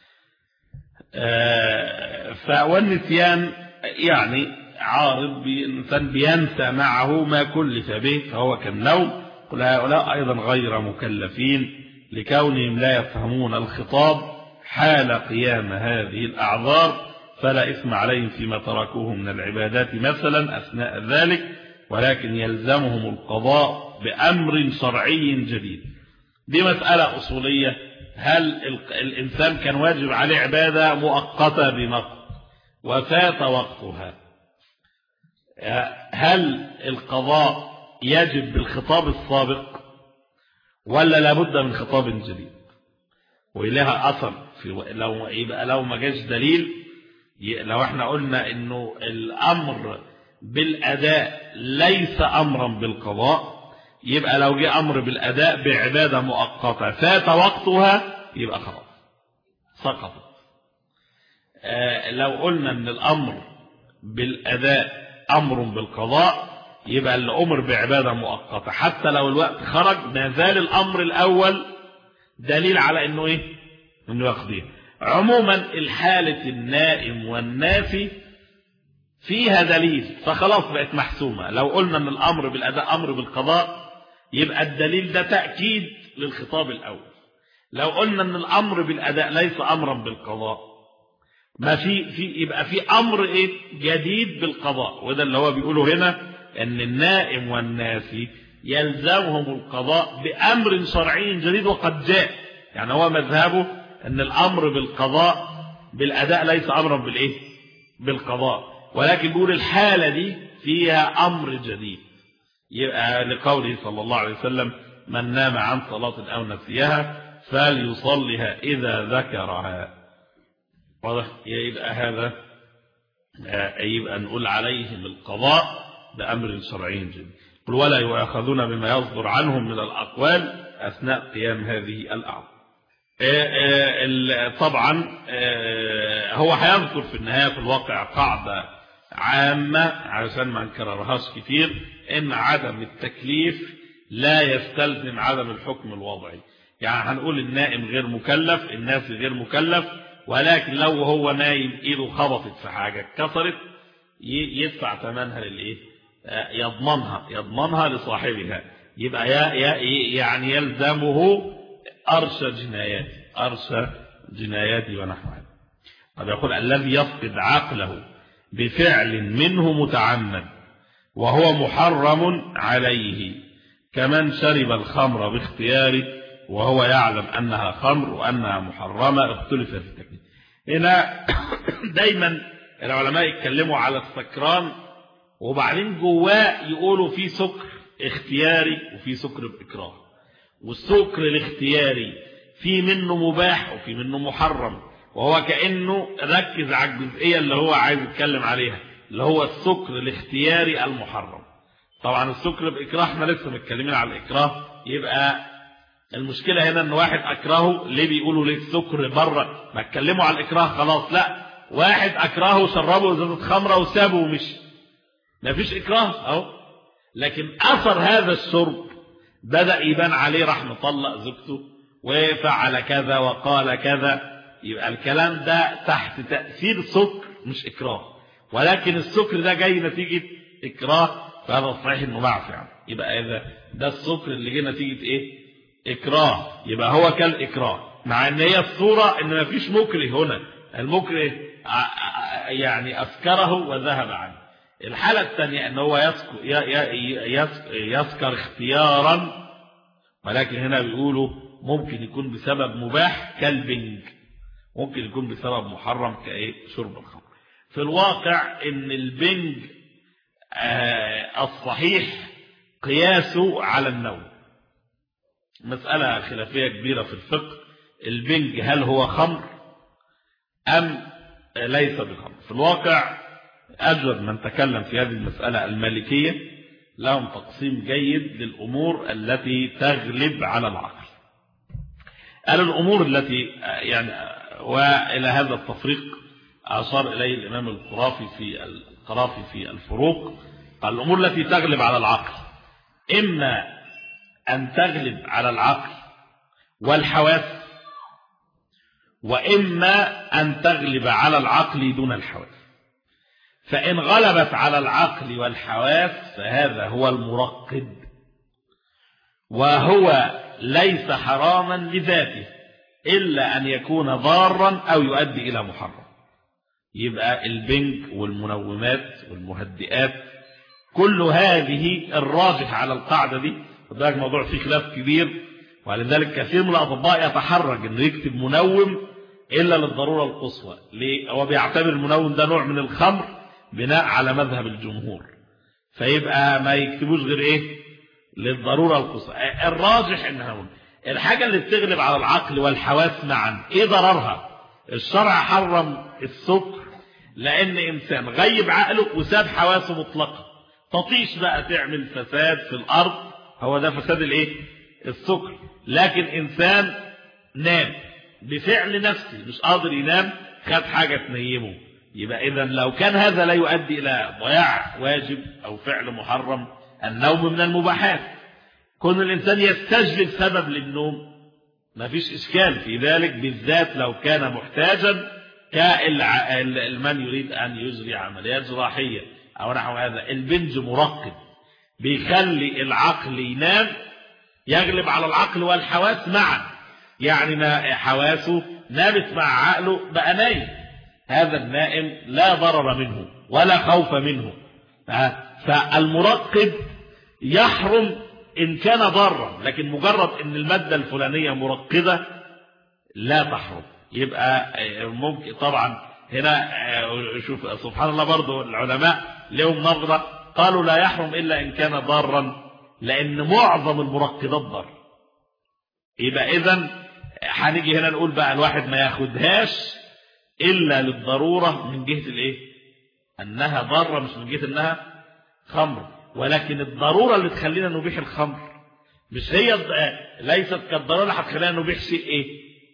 والنسيان يعني عارض بإنسان بينسى معه ما كلف به فهو كالنوم قل هؤلاء أيضا غير مكلفين لكونهم لا يفهمون الخطاب حال قيام هذه الأعذار فلا إثم عليهم فيما تركوه من العبادات مثلا أثناء ذلك ولكن يلزمهم القضاء بأمر شرعي جديد دي مسألة أصولية هل الإنسان كان واجب عليه عبادة مؤقتة بنقض وفات وقتها هل القضاء يجب بالخطاب السابق ولا لابد من خطاب جديد وإليها أثر في لو يبقى لو ما جاش دليل لو احنا قلنا انه الامر بالاداء ليس امرا بالقضاء يبقى لو جه امر بالاداء بعباده مؤقته فات وقتها يبقى خلاص سقطت آه لو قلنا ان الامر بالاداء امر بالقضاء يبقى اللي امر بعباده مؤقته حتى لو الوقت خرج ما زال الامر الاول دليل على انه ايه انه يقضيه عموما الحالة النائم والنافي فيها دليل فخلاص بقت محسومة لو قلنا ان الامر بالاداء امر بالقضاء يبقى الدليل ده تأكيد للخطاب الاول لو قلنا ان الامر بالاداء ليس امرا بالقضاء ما في في يبقى في امر ايه جديد بالقضاء وده اللي هو بيقوله هنا ان النائم والنافي يلزمهم القضاء بأمر شرعي جديد وقد جاء يعني هو مذهبه أن الأمر بالقضاء بالأداء ليس أمرا بالإيه بالقضاء ولكن يقول الحالة دي فيها أمر جديد يبقى لقوله صلى الله عليه وسلم من نام عن صلاة أو نسيها فليصلها إذا ذكرها واضح يبقى هذا يبقى نقول عليهم القضاء بأمر شرعي جديد قل ولا يؤاخذون بما يصدر عنهم من الأقوال أثناء قيام هذه الأعمال طبعا هو هيذكر في النهاية في الواقع قاعدة عامة عشان ما نكررهاش كتير ان عدم التكليف لا يستلزم عدم الحكم الوضعي يعني هنقول النائم غير مكلف الناس غير مكلف ولكن لو هو نايم ايده خبطت في حاجة اتكسرت يدفع ثمنها للايه يضمنها يضمنها لصاحبها يبقى يعني يلزمه أرش جنايات أرش جنايات ونحوها طب يقول الذي يفقد عقله بفعل منه متعمد وهو محرم عليه كمن شرب الخمر باختياره وهو يعلم أنها خمر وأنها محرمة اختلف في التكليف هنا دايما العلماء يتكلموا على السكران وبعدين جواه يقولوا في سكر اختياري وفي سكر بإكراه والسكر الاختياري في منه مباح وفي منه محرم وهو كأنه ركز على الجزئية اللي هو عايز يتكلم عليها اللي هو السكر الاختياري المحرم طبعا السكر بإكراه احنا لسه متكلمين على الإكراه يبقى المشكلة هنا ان واحد أكرهه ليه بيقولوا ليه السكر بره ما اتكلموا على الإكراه خلاص لا واحد أكرهه وشربه ازازة خمرة وسابه ومشي ما فيش إكراه أهو لكن أثر هذا الشرب بدأ يبان عليه راح مطلق زوجته وفعل كذا وقال كذا يبقى الكلام ده تحت تأثير سكر مش إكراه ولكن السكر ده جاي نتيجة إكراه فهذا صحيح إنه معفي يعني يبقى إذا ده السكر اللي جه نتيجة إيه إكراه يبقى هو كالإكراه مع إن هي الصورة إن ما فيش مكره هنا المكره يعني أسكره وذهب عنه الحالة الثانية أن هو يسكر, يسكر اختيارا ولكن هنا بيقولوا ممكن يكون بسبب مباح كالبنج ممكن يكون بسبب محرم كايه شرب الخمر في الواقع ان البنج الصحيح قياسه على النوم مسألة خلافية كبيرة في الفقه البنج هل هو خمر أم ليس بخمر في الواقع أجود من تكلم في هذه المسألة المالكية لهم تقسيم جيد للأمور التي تغلب على العقل قال الأمور التي يعني وإلى هذا التفريق أشار إليه الإمام القرافي في القرافي في الفروق قال الأمور التي تغلب على العقل إما أن تغلب على العقل والحواس وإما أن تغلب على العقل دون الحواس فإن غلبت على العقل والحواس فهذا هو المرقد وهو ليس حراما لذاته إلا أن يكون ضارا أو يؤدي إلى محرم يبقى البنك والمنومات والمهدئات كل هذه الراجح على القاعدة دي وذلك موضوع فيه خلاف كبير ولذلك كثير من الأطباء يتحرج أنه يكتب منوم إلا للضرورة القصوى ليه؟ هو بيعتبر المنوم ده نوع من الخمر بناء على مذهب الجمهور فيبقى ما يكتبوش غير إيه للضرورة القصوى الراجح إنها الحاجة اللي بتغلب على العقل والحواس معا إيه ضررها الشرع حرم السكر لأن إنسان غيب عقله وساب حواسه مطلقة تطيش بقى تعمل فساد في الأرض هو ده فساد الإيه السكر لكن إنسان نام بفعل نفسه مش قادر ينام خد حاجة تنيمه يبقى إذا لو كان هذا لا يؤدي إلى ضياع واجب أو فعل محرم النوم من المباحات كون الإنسان يستجلب سبب للنوم ما فيش إشكال في ذلك بالذات لو كان محتاجا كالمن يريد أن يجري عمليات جراحية أو نحو هذا البنج مرقب بيخلي العقل ينام يغلب على العقل والحواس معا يعني ما حواسه نامت مع عقله بقى نايم هذا النائم لا ضرر منه ولا خوف منه فالمرقب يحرم إن كان ضارا لكن مجرد إن المادة الفلانية مرقبة لا تحرم يبقى ممكن طبعا هنا شوف سبحان الله برضو العلماء لهم نظرة قالوا لا يحرم إلا إن كان ضارا لأن معظم المرقبات ضار يبقى إذن هنيجي هنا نقول بقى الواحد ما ياخدهاش إلا للضرورة من جهة الإيه أنها ضارة مش من جهة أنها خمر ولكن الضرورة اللي تخلينا نبيح الخمر مش هي ليست كالضرورة اللي هتخلينا نبيح شيء ايه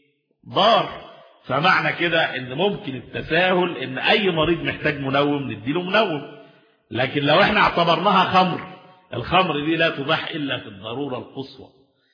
ضار فمعنى كده ان ممكن التساهل ان اي مريض محتاج منوم نديله منوم لكن لو احنا اعتبرناها خمر الخمر دي لا تباح الا في الضرورة القصوى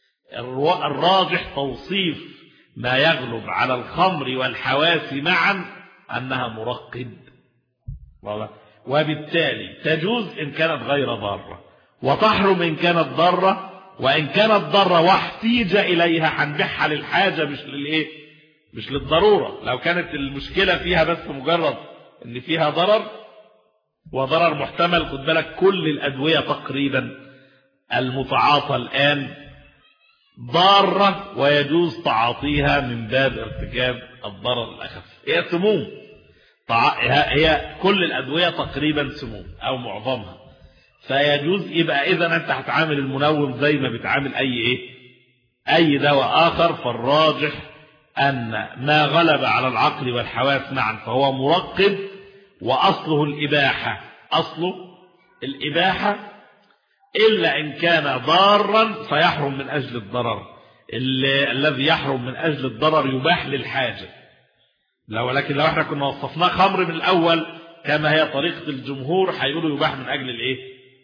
الراجح توصيف ما يغلب على الخمر والحواس معا انها مرقد والله وبالتالي تجوز إن كانت غير ضارة وتحرم إن كانت ضارة وإن كانت ضارة واحتيج إليها هنبيعها للحاجة مش للإيه مش للضرورة لو كانت المشكلة فيها بس مجرد إن فيها ضرر وضرر محتمل خد بالك كل الأدوية تقريبا المتعاطى الآن ضارة ويجوز تعاطيها من باب ارتكاب الضرر الأخف هي سموم هي كل الأدوية تقريبا سموم أو معظمها فيجوز يبقى إذا أنت هتعامل المنوم زي ما بتعامل أي إيه أي دواء آخر فالراجح أن ما غلب على العقل والحواس معا فهو مرقب وأصله الإباحة أصله الإباحة إلا إن كان ضارا فيحرم من أجل الضرر الذي يحرم من أجل الضرر يباح للحاجة لو لكن لو احنا كنا وصفناه خمر من الأول كما هي طريقة الجمهور هيقولوا يباح من أجل الإيه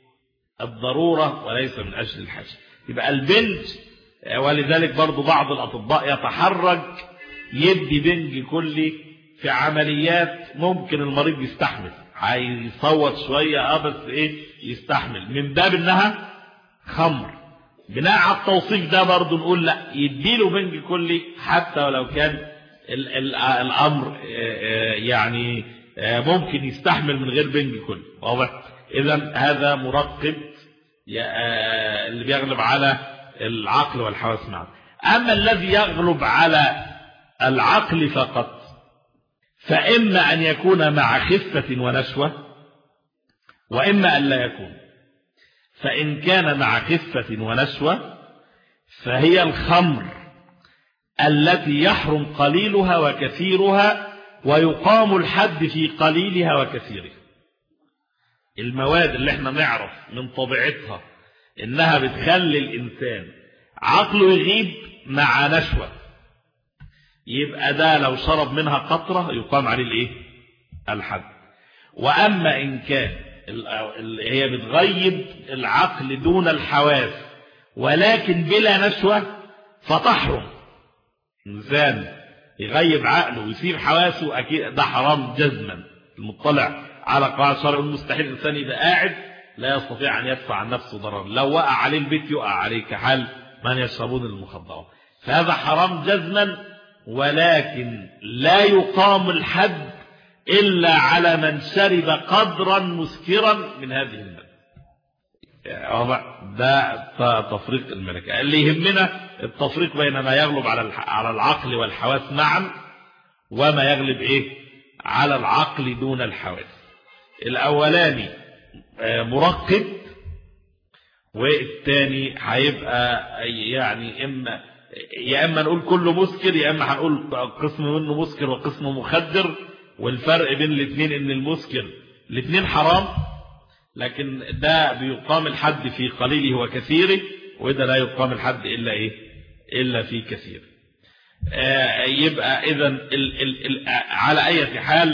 الضرورة وليس من أجل الحاجة يبقى البنت ولذلك برضو بعض الأطباء يتحرج يدي بنج كلي في عمليات ممكن المريض يستحمل هيصوت شوية اه بس ايه يستحمل من باب انها خمر بناء على التوصيف ده برضه نقول لا يديله بنج كلي حتى ولو كان ال ال الامر يعني ممكن يستحمل من غير بنج كلي واضح اذا هذا مرقب اللي بيغلب على العقل والحواس معا اما الذي يغلب على العقل فقط فإما أن يكون مع خفة ونشوة وإما أن لا يكون فإن كان مع خفة ونشوة فهي الخمر التي يحرم قليلها وكثيرها ويقام الحد في قليلها وكثيرها المواد اللي احنا نعرف من طبيعتها انها بتخلي الانسان عقله يغيب مع نشوه يبقى ده لو شرب منها قطرة يقام عليه الايه الحد واما ان كان هي بتغيب العقل دون الحواس ولكن بلا نشوة فتحرم انسان يغيب عقله ويسيب حواسه اكيد ده حرام جزما المطلع على قواعد شرع المستحيل الانسان يبقى قاعد لا يستطيع ان يدفع عن نفسه ضرر لو وقع عليه البيت يقع عليه كحال من يشربون المخدرات فهذا حرام جزما ولكن لا يقام الحد إلا على من شرب قدرا مسكرا من هذه المادة ده تفريق الملكة اللي يهمنا التفريق بين ما يغلب على على العقل والحواس معا وما يغلب ايه على العقل دون الحواس الاولاني مرقب والثاني هيبقى يعني اما يا اما نقول كله مسكر يا اما هنقول قسم منه مسكر وقسم مخدر والفرق بين الاثنين ان المسكر الاثنين حرام لكن ده بيقام الحد في قليله وكثيره وده لا يقام الحد الا ايه الا في كثير آه يبقى اذا على اي حال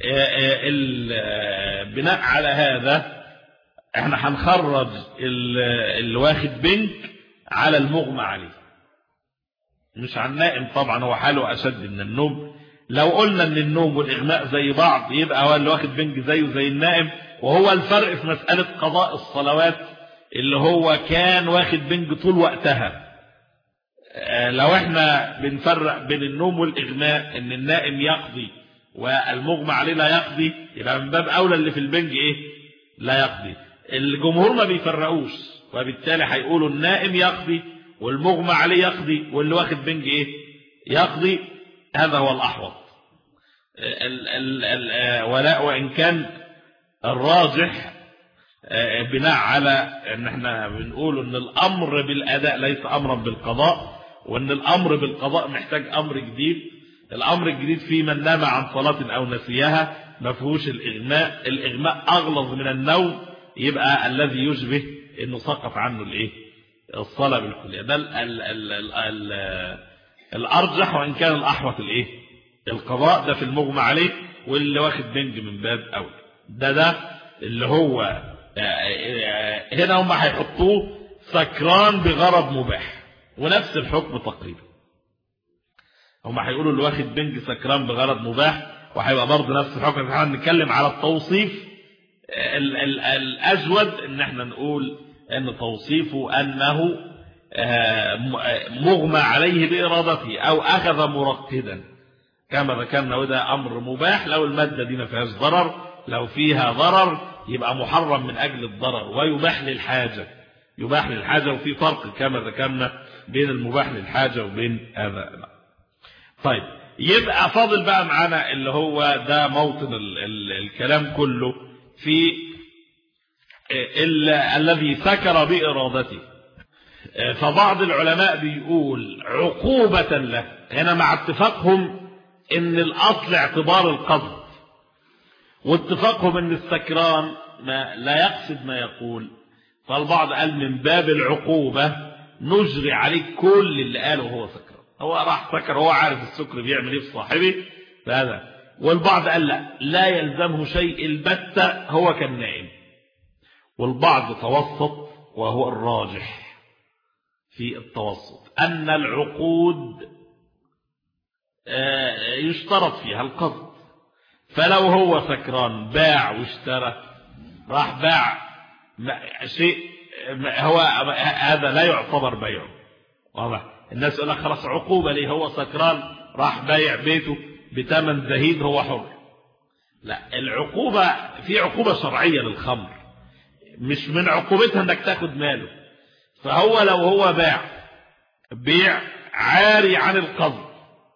آه بناء على هذا احنا هنخرج اللي واخد بنك على المغمى عليه مش على النائم طبعا هو حاله أشد من النوم لو قلنا ان النوم والإغماء زي بعض يبقى هو اللي واخد بنج زيه زي النائم وهو الفرق في مسألة قضاء الصلوات اللي هو كان واخد بنج طول وقتها لو احنا بنفرق بين النوم والإغماء ان النائم يقضي والمغمى عليه لا يقضي يبقى من باب أولى اللي في البنج ايه لا يقضي الجمهور ما بيفرقوش وبالتالي هيقولوا النائم يقضي والمغمى عليه يقضي واللي واخد بنج ايه يقضي هذا هو الاحوط ال ال ال ولا وان كان الراجح بناء على ان احنا بنقول ان الامر بالاداء ليس امرا بالقضاء وان الامر بالقضاء محتاج امر جديد الامر الجديد في من نام عن صلاة او نسيها ما فيهوش الاغماء الاغماء اغلظ من النوم يبقى الذي يشبه انه سقط عنه الايه الصلاة بالكلية ده ال ال ال ال ال الأرجح وإن كان الأحوط الإيه القضاء ده في المغمى عليه واللي واخد بنج من باب أول ده ده اللي هو هنا هم هيحطوه سكران بغرض مباح ونفس الحكم تقريبا هم هيقولوا اللي واخد بنج سكران بغرض مباح وهيبقى برضه نفس الحكم احنا هنتكلم على التوصيف ال ال الأجود ان احنا نقول ان توصيفه انه مغمى عليه بإرادته او اخذ مرقدا كما ذكرنا وده امر مباح لو المادة دي ما فيهاش ضرر لو فيها ضرر يبقى محرم من اجل الضرر ويباح للحاجة يباح للحاجة وفي فرق كما ذكرنا بين المباح للحاجة وبين هذا طيب يبقى فاضل بقى معانا اللي هو ده موطن ال ال الكلام كله في الذي سكر بإرادته فبعض العلماء بيقول عقوبة له هنا مع اتفاقهم ان الاصل اعتبار القصد واتفاقهم ان السكران ما لا يقصد ما يقول فالبعض قال من باب العقوبة نجري عليه كل اللي قاله وهو سكران هو راح سكر هو عارف السكر بيعمل ايه في صاحبه فهذا والبعض قال لا لا يلزمه شيء البتة هو كان نائم والبعض توسط وهو الراجح في التوسط أن العقود يشترط فيها القصد فلو هو سكران باع واشترى راح باع شيء هو هذا لا يعتبر بيع واضح الناس يقول لك خلاص عقوبة ليه هو سكران راح بايع بيته بثمن زهيد هو حر لا العقوبة في عقوبة شرعية للخمر مش من عقوبتها انك تاخد ماله فهو لو هو باع بيع عاري عن القصد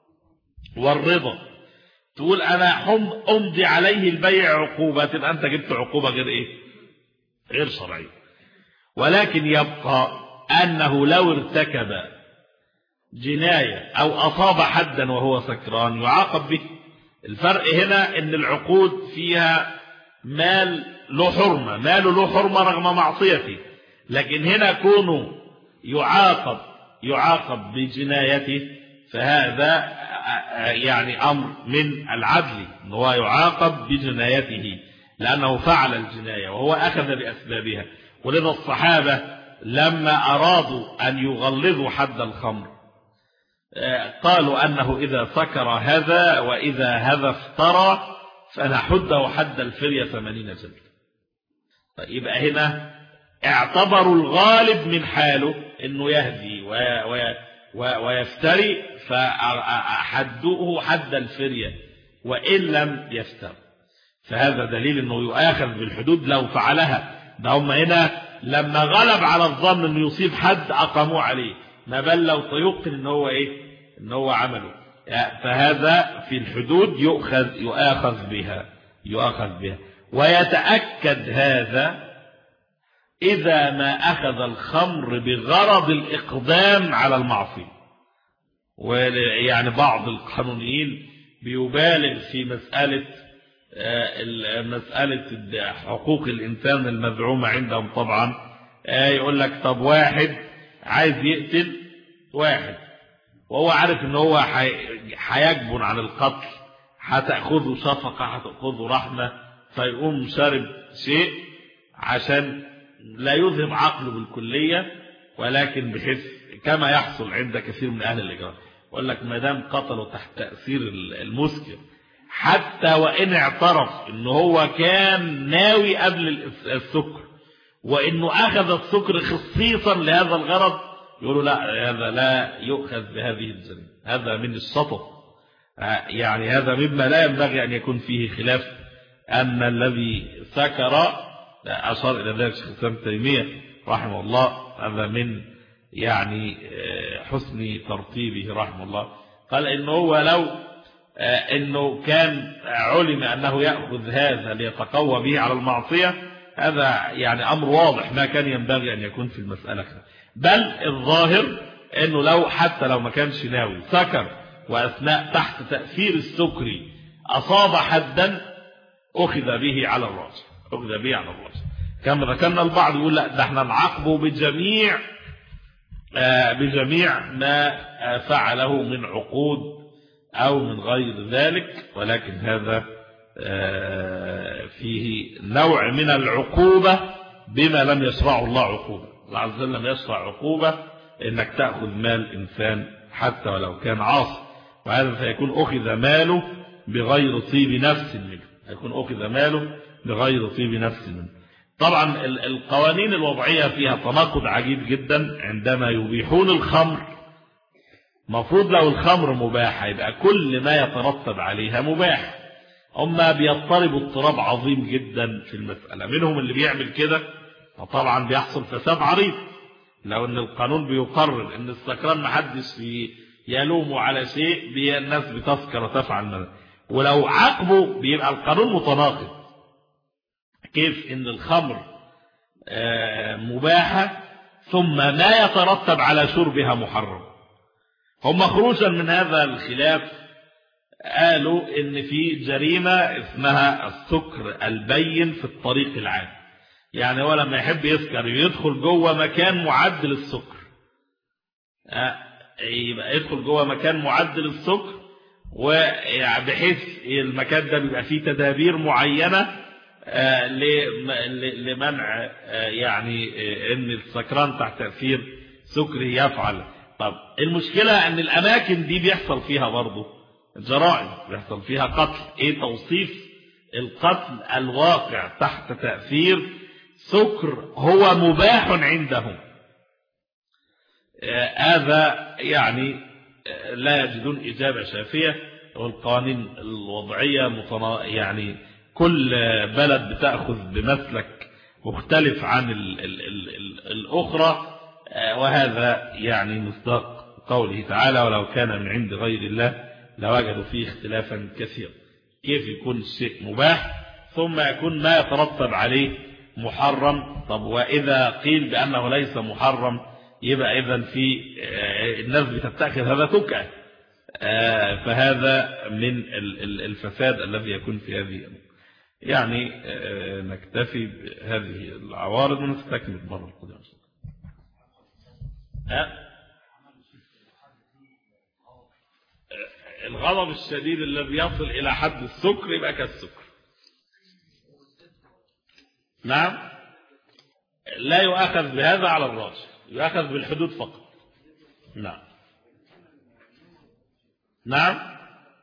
والرضا تقول انا حم امضي عليه البيع عقوبة تبقى انت جبت عقوبة غير ايه غير شرعية ولكن يبقى انه لو ارتكب جناية او اصاب حدا وهو سكران يعاقب به الفرق هنا ان العقود فيها مال له حرمة ماله له حرمة رغم معصيته لكن هنا كونه يعاقب يعاقب بجنايته فهذا يعني أمر من العدل أنه هو يعاقب بجنايته لأنه فعل الجناية وهو أخذ بأسبابها ولذا الصحابة لما أرادوا أن يغلظوا حد الخمر قالوا أنه إذا سكر هذا وإذا هذا افترى فنحده حد الفرية ثمانين جلد طيب يبقى هنا اعتبروا الغالب من حاله انه يهدي وي وي ويفتري فحدوه حد الفرية وإن لم يفتر فهذا دليل انه يؤاخذ بالحدود لو فعلها ده هم هنا لما غلب على الظن انه يصيب حد اقاموا عليه ما بل لو تيقن ان هو ايه ان هو عمله فهذا في الحدود يؤخذ يؤاخذ بها يؤاخذ بها ويتأكد هذا إذا ما أخذ الخمر بغرض الإقدام على المعصية ويعني بعض القانونيين بيبالغ في مسألة مسألة حقوق الإنسان المزعومة عندهم طبعا يقول لك طب واحد عايز يقتل واحد وهو عارف ان هو هيجبن عن القتل هتأخذه شفقة هتأخذه رحمة فيقوم شارب شيء عشان لا يذهب عقله بالكلية ولكن بحيث كما يحصل عند كثير من أهل الإجرام يقول لك ما دام قتلوا تحت تأثير المسكر حتى وإن اعترف إن هو كان ناوي قبل السكر وإنه أخذ السكر خصيصا لهذا الغرض يقولوا لا هذا لا يؤخذ بهذه الجريمة هذا من السطط يعني هذا مما لا ينبغي أن يكون فيه خلاف أن الذي سكر أشار إلى ذلك شيخ الإسلام تيمية رحمه الله هذا من يعني حسن ترتيبه رحمه الله قال إنه هو لو إنه كان علم أنه يأخذ هذا ليتقوى به على المعصية هذا يعني أمر واضح ما كان ينبغي أن يكون في المسألة بل الظاهر إنه لو حتى لو ما كانش ناوي سكر وأثناء تحت تأثير السكري أصاب حدا أخذ به على الراس أخذ به على الراس كما ذكرنا البعض يقول لا ده احنا نعاقبه بجميع آه بجميع ما آه فعله من عقود أو من غير ذلك ولكن هذا آه فيه نوع من العقوبة بما لم يشرعه الله عقوبة الله عز وجل لم يشرع عقوبة انك تأخذ مال إنسان حتى ولو كان عاصي وهذا سيكون أخذ ماله بغير طيب نفس منه يكون أخذ ماله بغير طيب نفس منه طبعا القوانين الوضعية فيها تناقض عجيب جدا عندما يبيحون الخمر مفروض لو الخمر مباحة يبقى كل ما يترتب عليها مباح هم بيضطربوا اضطراب عظيم جدا في المسألة منهم اللي بيعمل كده فطبعا بيحصل فساد عريض لو ان القانون بيقرر ان السكران محدش يلومه على شيء الناس بتسكر وتفعل منه ولو عاقبه بيبقى القانون متناقض كيف ان الخمر مباحة ثم ما يترتب على شربها محرم هم خروجا من هذا الخلاف قالوا ان في جريمة اسمها السكر البين في الطريق العام يعني هو لما يحب يسكر يدخل جوه مكان معد للسكر يبقى يدخل جوه مكان معد للسكر وبحيث المكان ده بيبقى فيه تدابير معينة لمنع يعني ان السكران تحت تأثير سكري يفعل طب المشكلة ان الاماكن دي بيحصل فيها برضه جرائم بيحصل فيها قتل ايه توصيف القتل الواقع تحت تأثير سكر هو مباح عندهم هذا يعني لا يجدون إجابة شافية والقوانين الوضعية متنا... يعني كل بلد بتأخذ بمسلك مختلف عن ال ال ال ال الأخرى وهذا يعني مصداق قوله تعالى ولو كان من عند غير الله لوجدوا فيه اختلافا كثيرا كيف يكون الشيء مباح ثم يكون ما يترتب عليه محرم طب وإذا قيل بأنه ليس محرم يبقى إذا في الناس بتتخذ هذا تكأ فهذا من الفساد الذي يكون في هذه يعني نكتفي بهذه العوارض ونستكمل مرة القدام الغضب الشديد الذي يصل إلى حد السكر يبقى كالسكر نعم لا يؤخذ بهذا على الراجح يؤخذ بالحدود فقط نعم نعم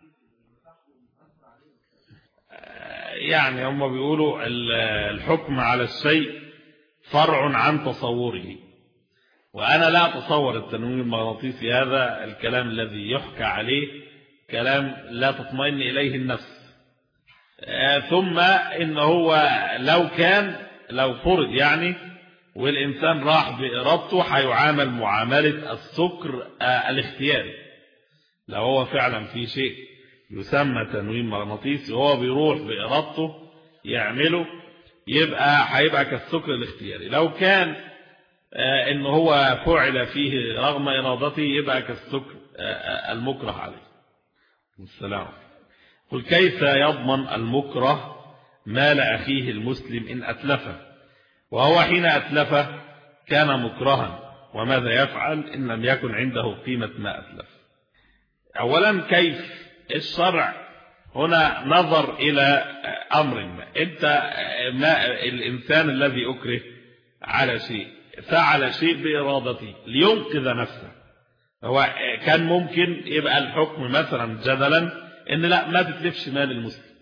يعني هم بيقولوا الحكم على الشيء فرع عن تصوره وأنا لا أتصور التنويم المغناطيسي هذا الكلام الذي يحكى عليه كلام لا تطمئن إليه النفس ثم إن هو لو كان لو فرض يعني والإنسان راح بإرادته هيعامل معاملة السكر الاختياري لو هو فعلا في شيء يسمى تنويم مغناطيسي وهو بيروح بإرادته يعمله يبقى هيبقى كالسكر الاختياري لو كان ان هو فعل فيه رغم إرادته يبقى كالسكر المكره عليه السلام قل كيف يضمن المكره مال أخيه المسلم إن أتلفه وهو حين أتلفه كان مكرها وماذا يفعل إن لم يكن عنده قيمة ما أتلف أولا كيف الشرع هنا نظر إلى أمر ما أنت ما الإنسان الذي أكره على شيء فعل شيء بإرادته لينقذ نفسه هو كان ممكن يبقى الحكم مثلا جدلا ان لا ما تتلفش مال المسلم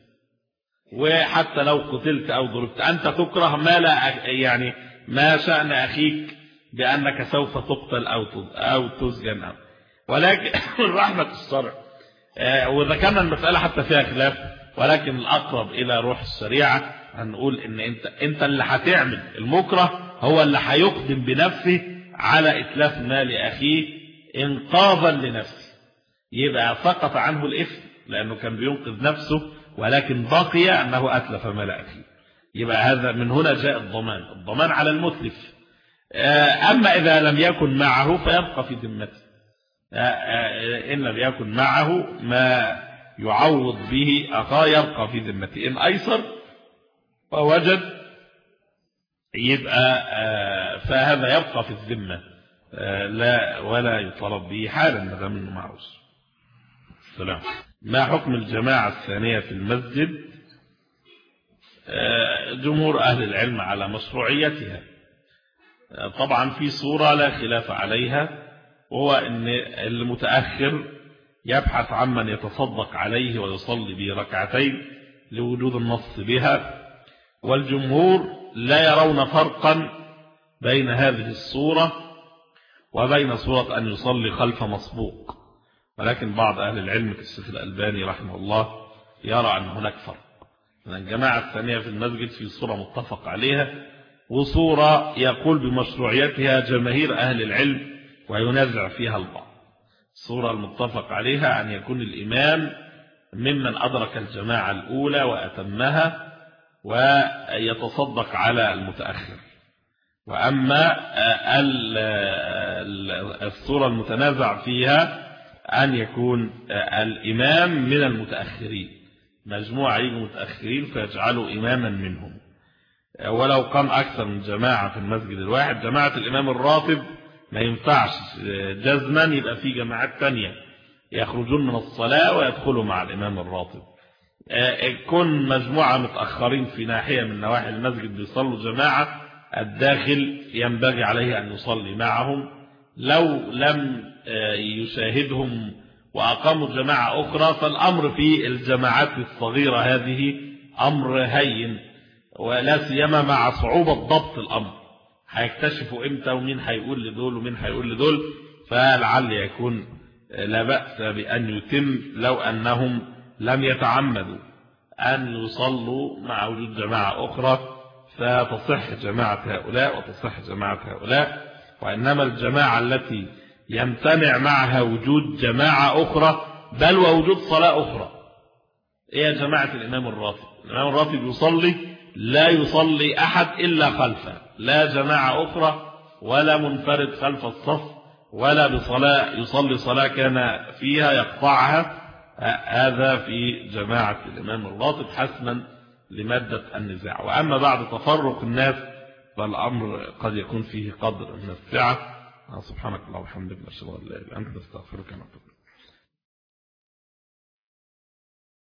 وحتى لو قتلت او ضربت انت تكره ما لا يعني ما شأن اخيك بانك سوف تقتل او او تسجن أو ولكن رحمة الشرع وذكرنا المسألة حتى فيها خلاف ولكن الاقرب الى روح الشريعة هنقول ان انت انت اللي هتعمل المكره هو اللي هيقدم بنفسه على اتلاف مال اخيه انقاذا لنفسه يبقى سقط عنه الإثم لأنه كان بينقذ نفسه ولكن بقي أنه أتلف مال أخيه يبقى هذا من هنا جاء الضمان الضمان على المتلف أما إذا لم يكن معه فيبقى في ذمته إن لم يكن معه ما يعوض به أخاه يبقى في ذمته إن أيسر ووجد يبقى فهذا يبقى في الذمة لا ولا يطلب به حالا ما دام انه معوز السلام ما حكم الجماعة الثانية في المسجد جمهور أهل العلم على مشروعيتها طبعا في صورة لا خلاف عليها وهو أن المتأخر يبحث عمن يتصدق عليه ويصلي به ركعتين لوجود النص بها والجمهور لا يرون فرقا بين هذه الصورة وبين صورة أن يصلي خلف مسبوق ولكن بعض أهل العلم كالشيخ الألباني رحمه الله يرى أن هناك فرق أن الجماعة الثانية في المسجد في صورة متفق عليها وصورة يقول بمشروعيتها جماهير أهل العلم وينازع فيها البعض الصورة المتفق عليها أن يكون الإمام ممن أدرك الجماعة الأولى وأتمها ويتصدق على المتأخر وأما الصورة المتنازع فيها أن يكون الإمام من المتأخرين مجموعة يجوا متأخرين فيجعلوا إماما منهم ولو كان أكثر من جماعة في المسجد الواحد جماعة الإمام الراتب ما ينفعش جزما يبقى في جماعات تانية يخرجون من الصلاة ويدخلوا مع الإمام الراتب كن مجموعة متأخرين في ناحية من نواحي المسجد بيصلوا جماعة الداخل ينبغي عليه أن يصلي معهم لو لم يشاهدهم وأقاموا جماعة أخرى فالأمر في الجماعات الصغيرة هذه أمر هين ولا سيما مع صعوبة ضبط الأمر هيكتشفوا إمتى ومين هيقول لدول ومين هيقول لدول فلعل يكون لا بأس بأن يتم لو أنهم لم يتعمدوا أن يصلوا مع وجود جماعة أخرى فتصح جماعة هؤلاء وتصح جماعة هؤلاء وإنما الجماعة التي يمتنع معها وجود جماعة أخرى بل ووجود صلاة أخرى هي جماعة الإمام الراتب الإمام الراتب يصلي لا يصلي أحد إلا خلفه لا جماعة أخرى ولا منفرد خلف الصف ولا بصلاة يصلي صلاة كان فيها يقطعها هذا في جماعة الإمام الراتب حسما لمادة النزاع وأما بعد تفرق الناس فالأمر قد يكون فيه قدر من السعة سبحانك اللهم وبحمدك نشهد ان لا اله الا انت نستغفرك ونتوب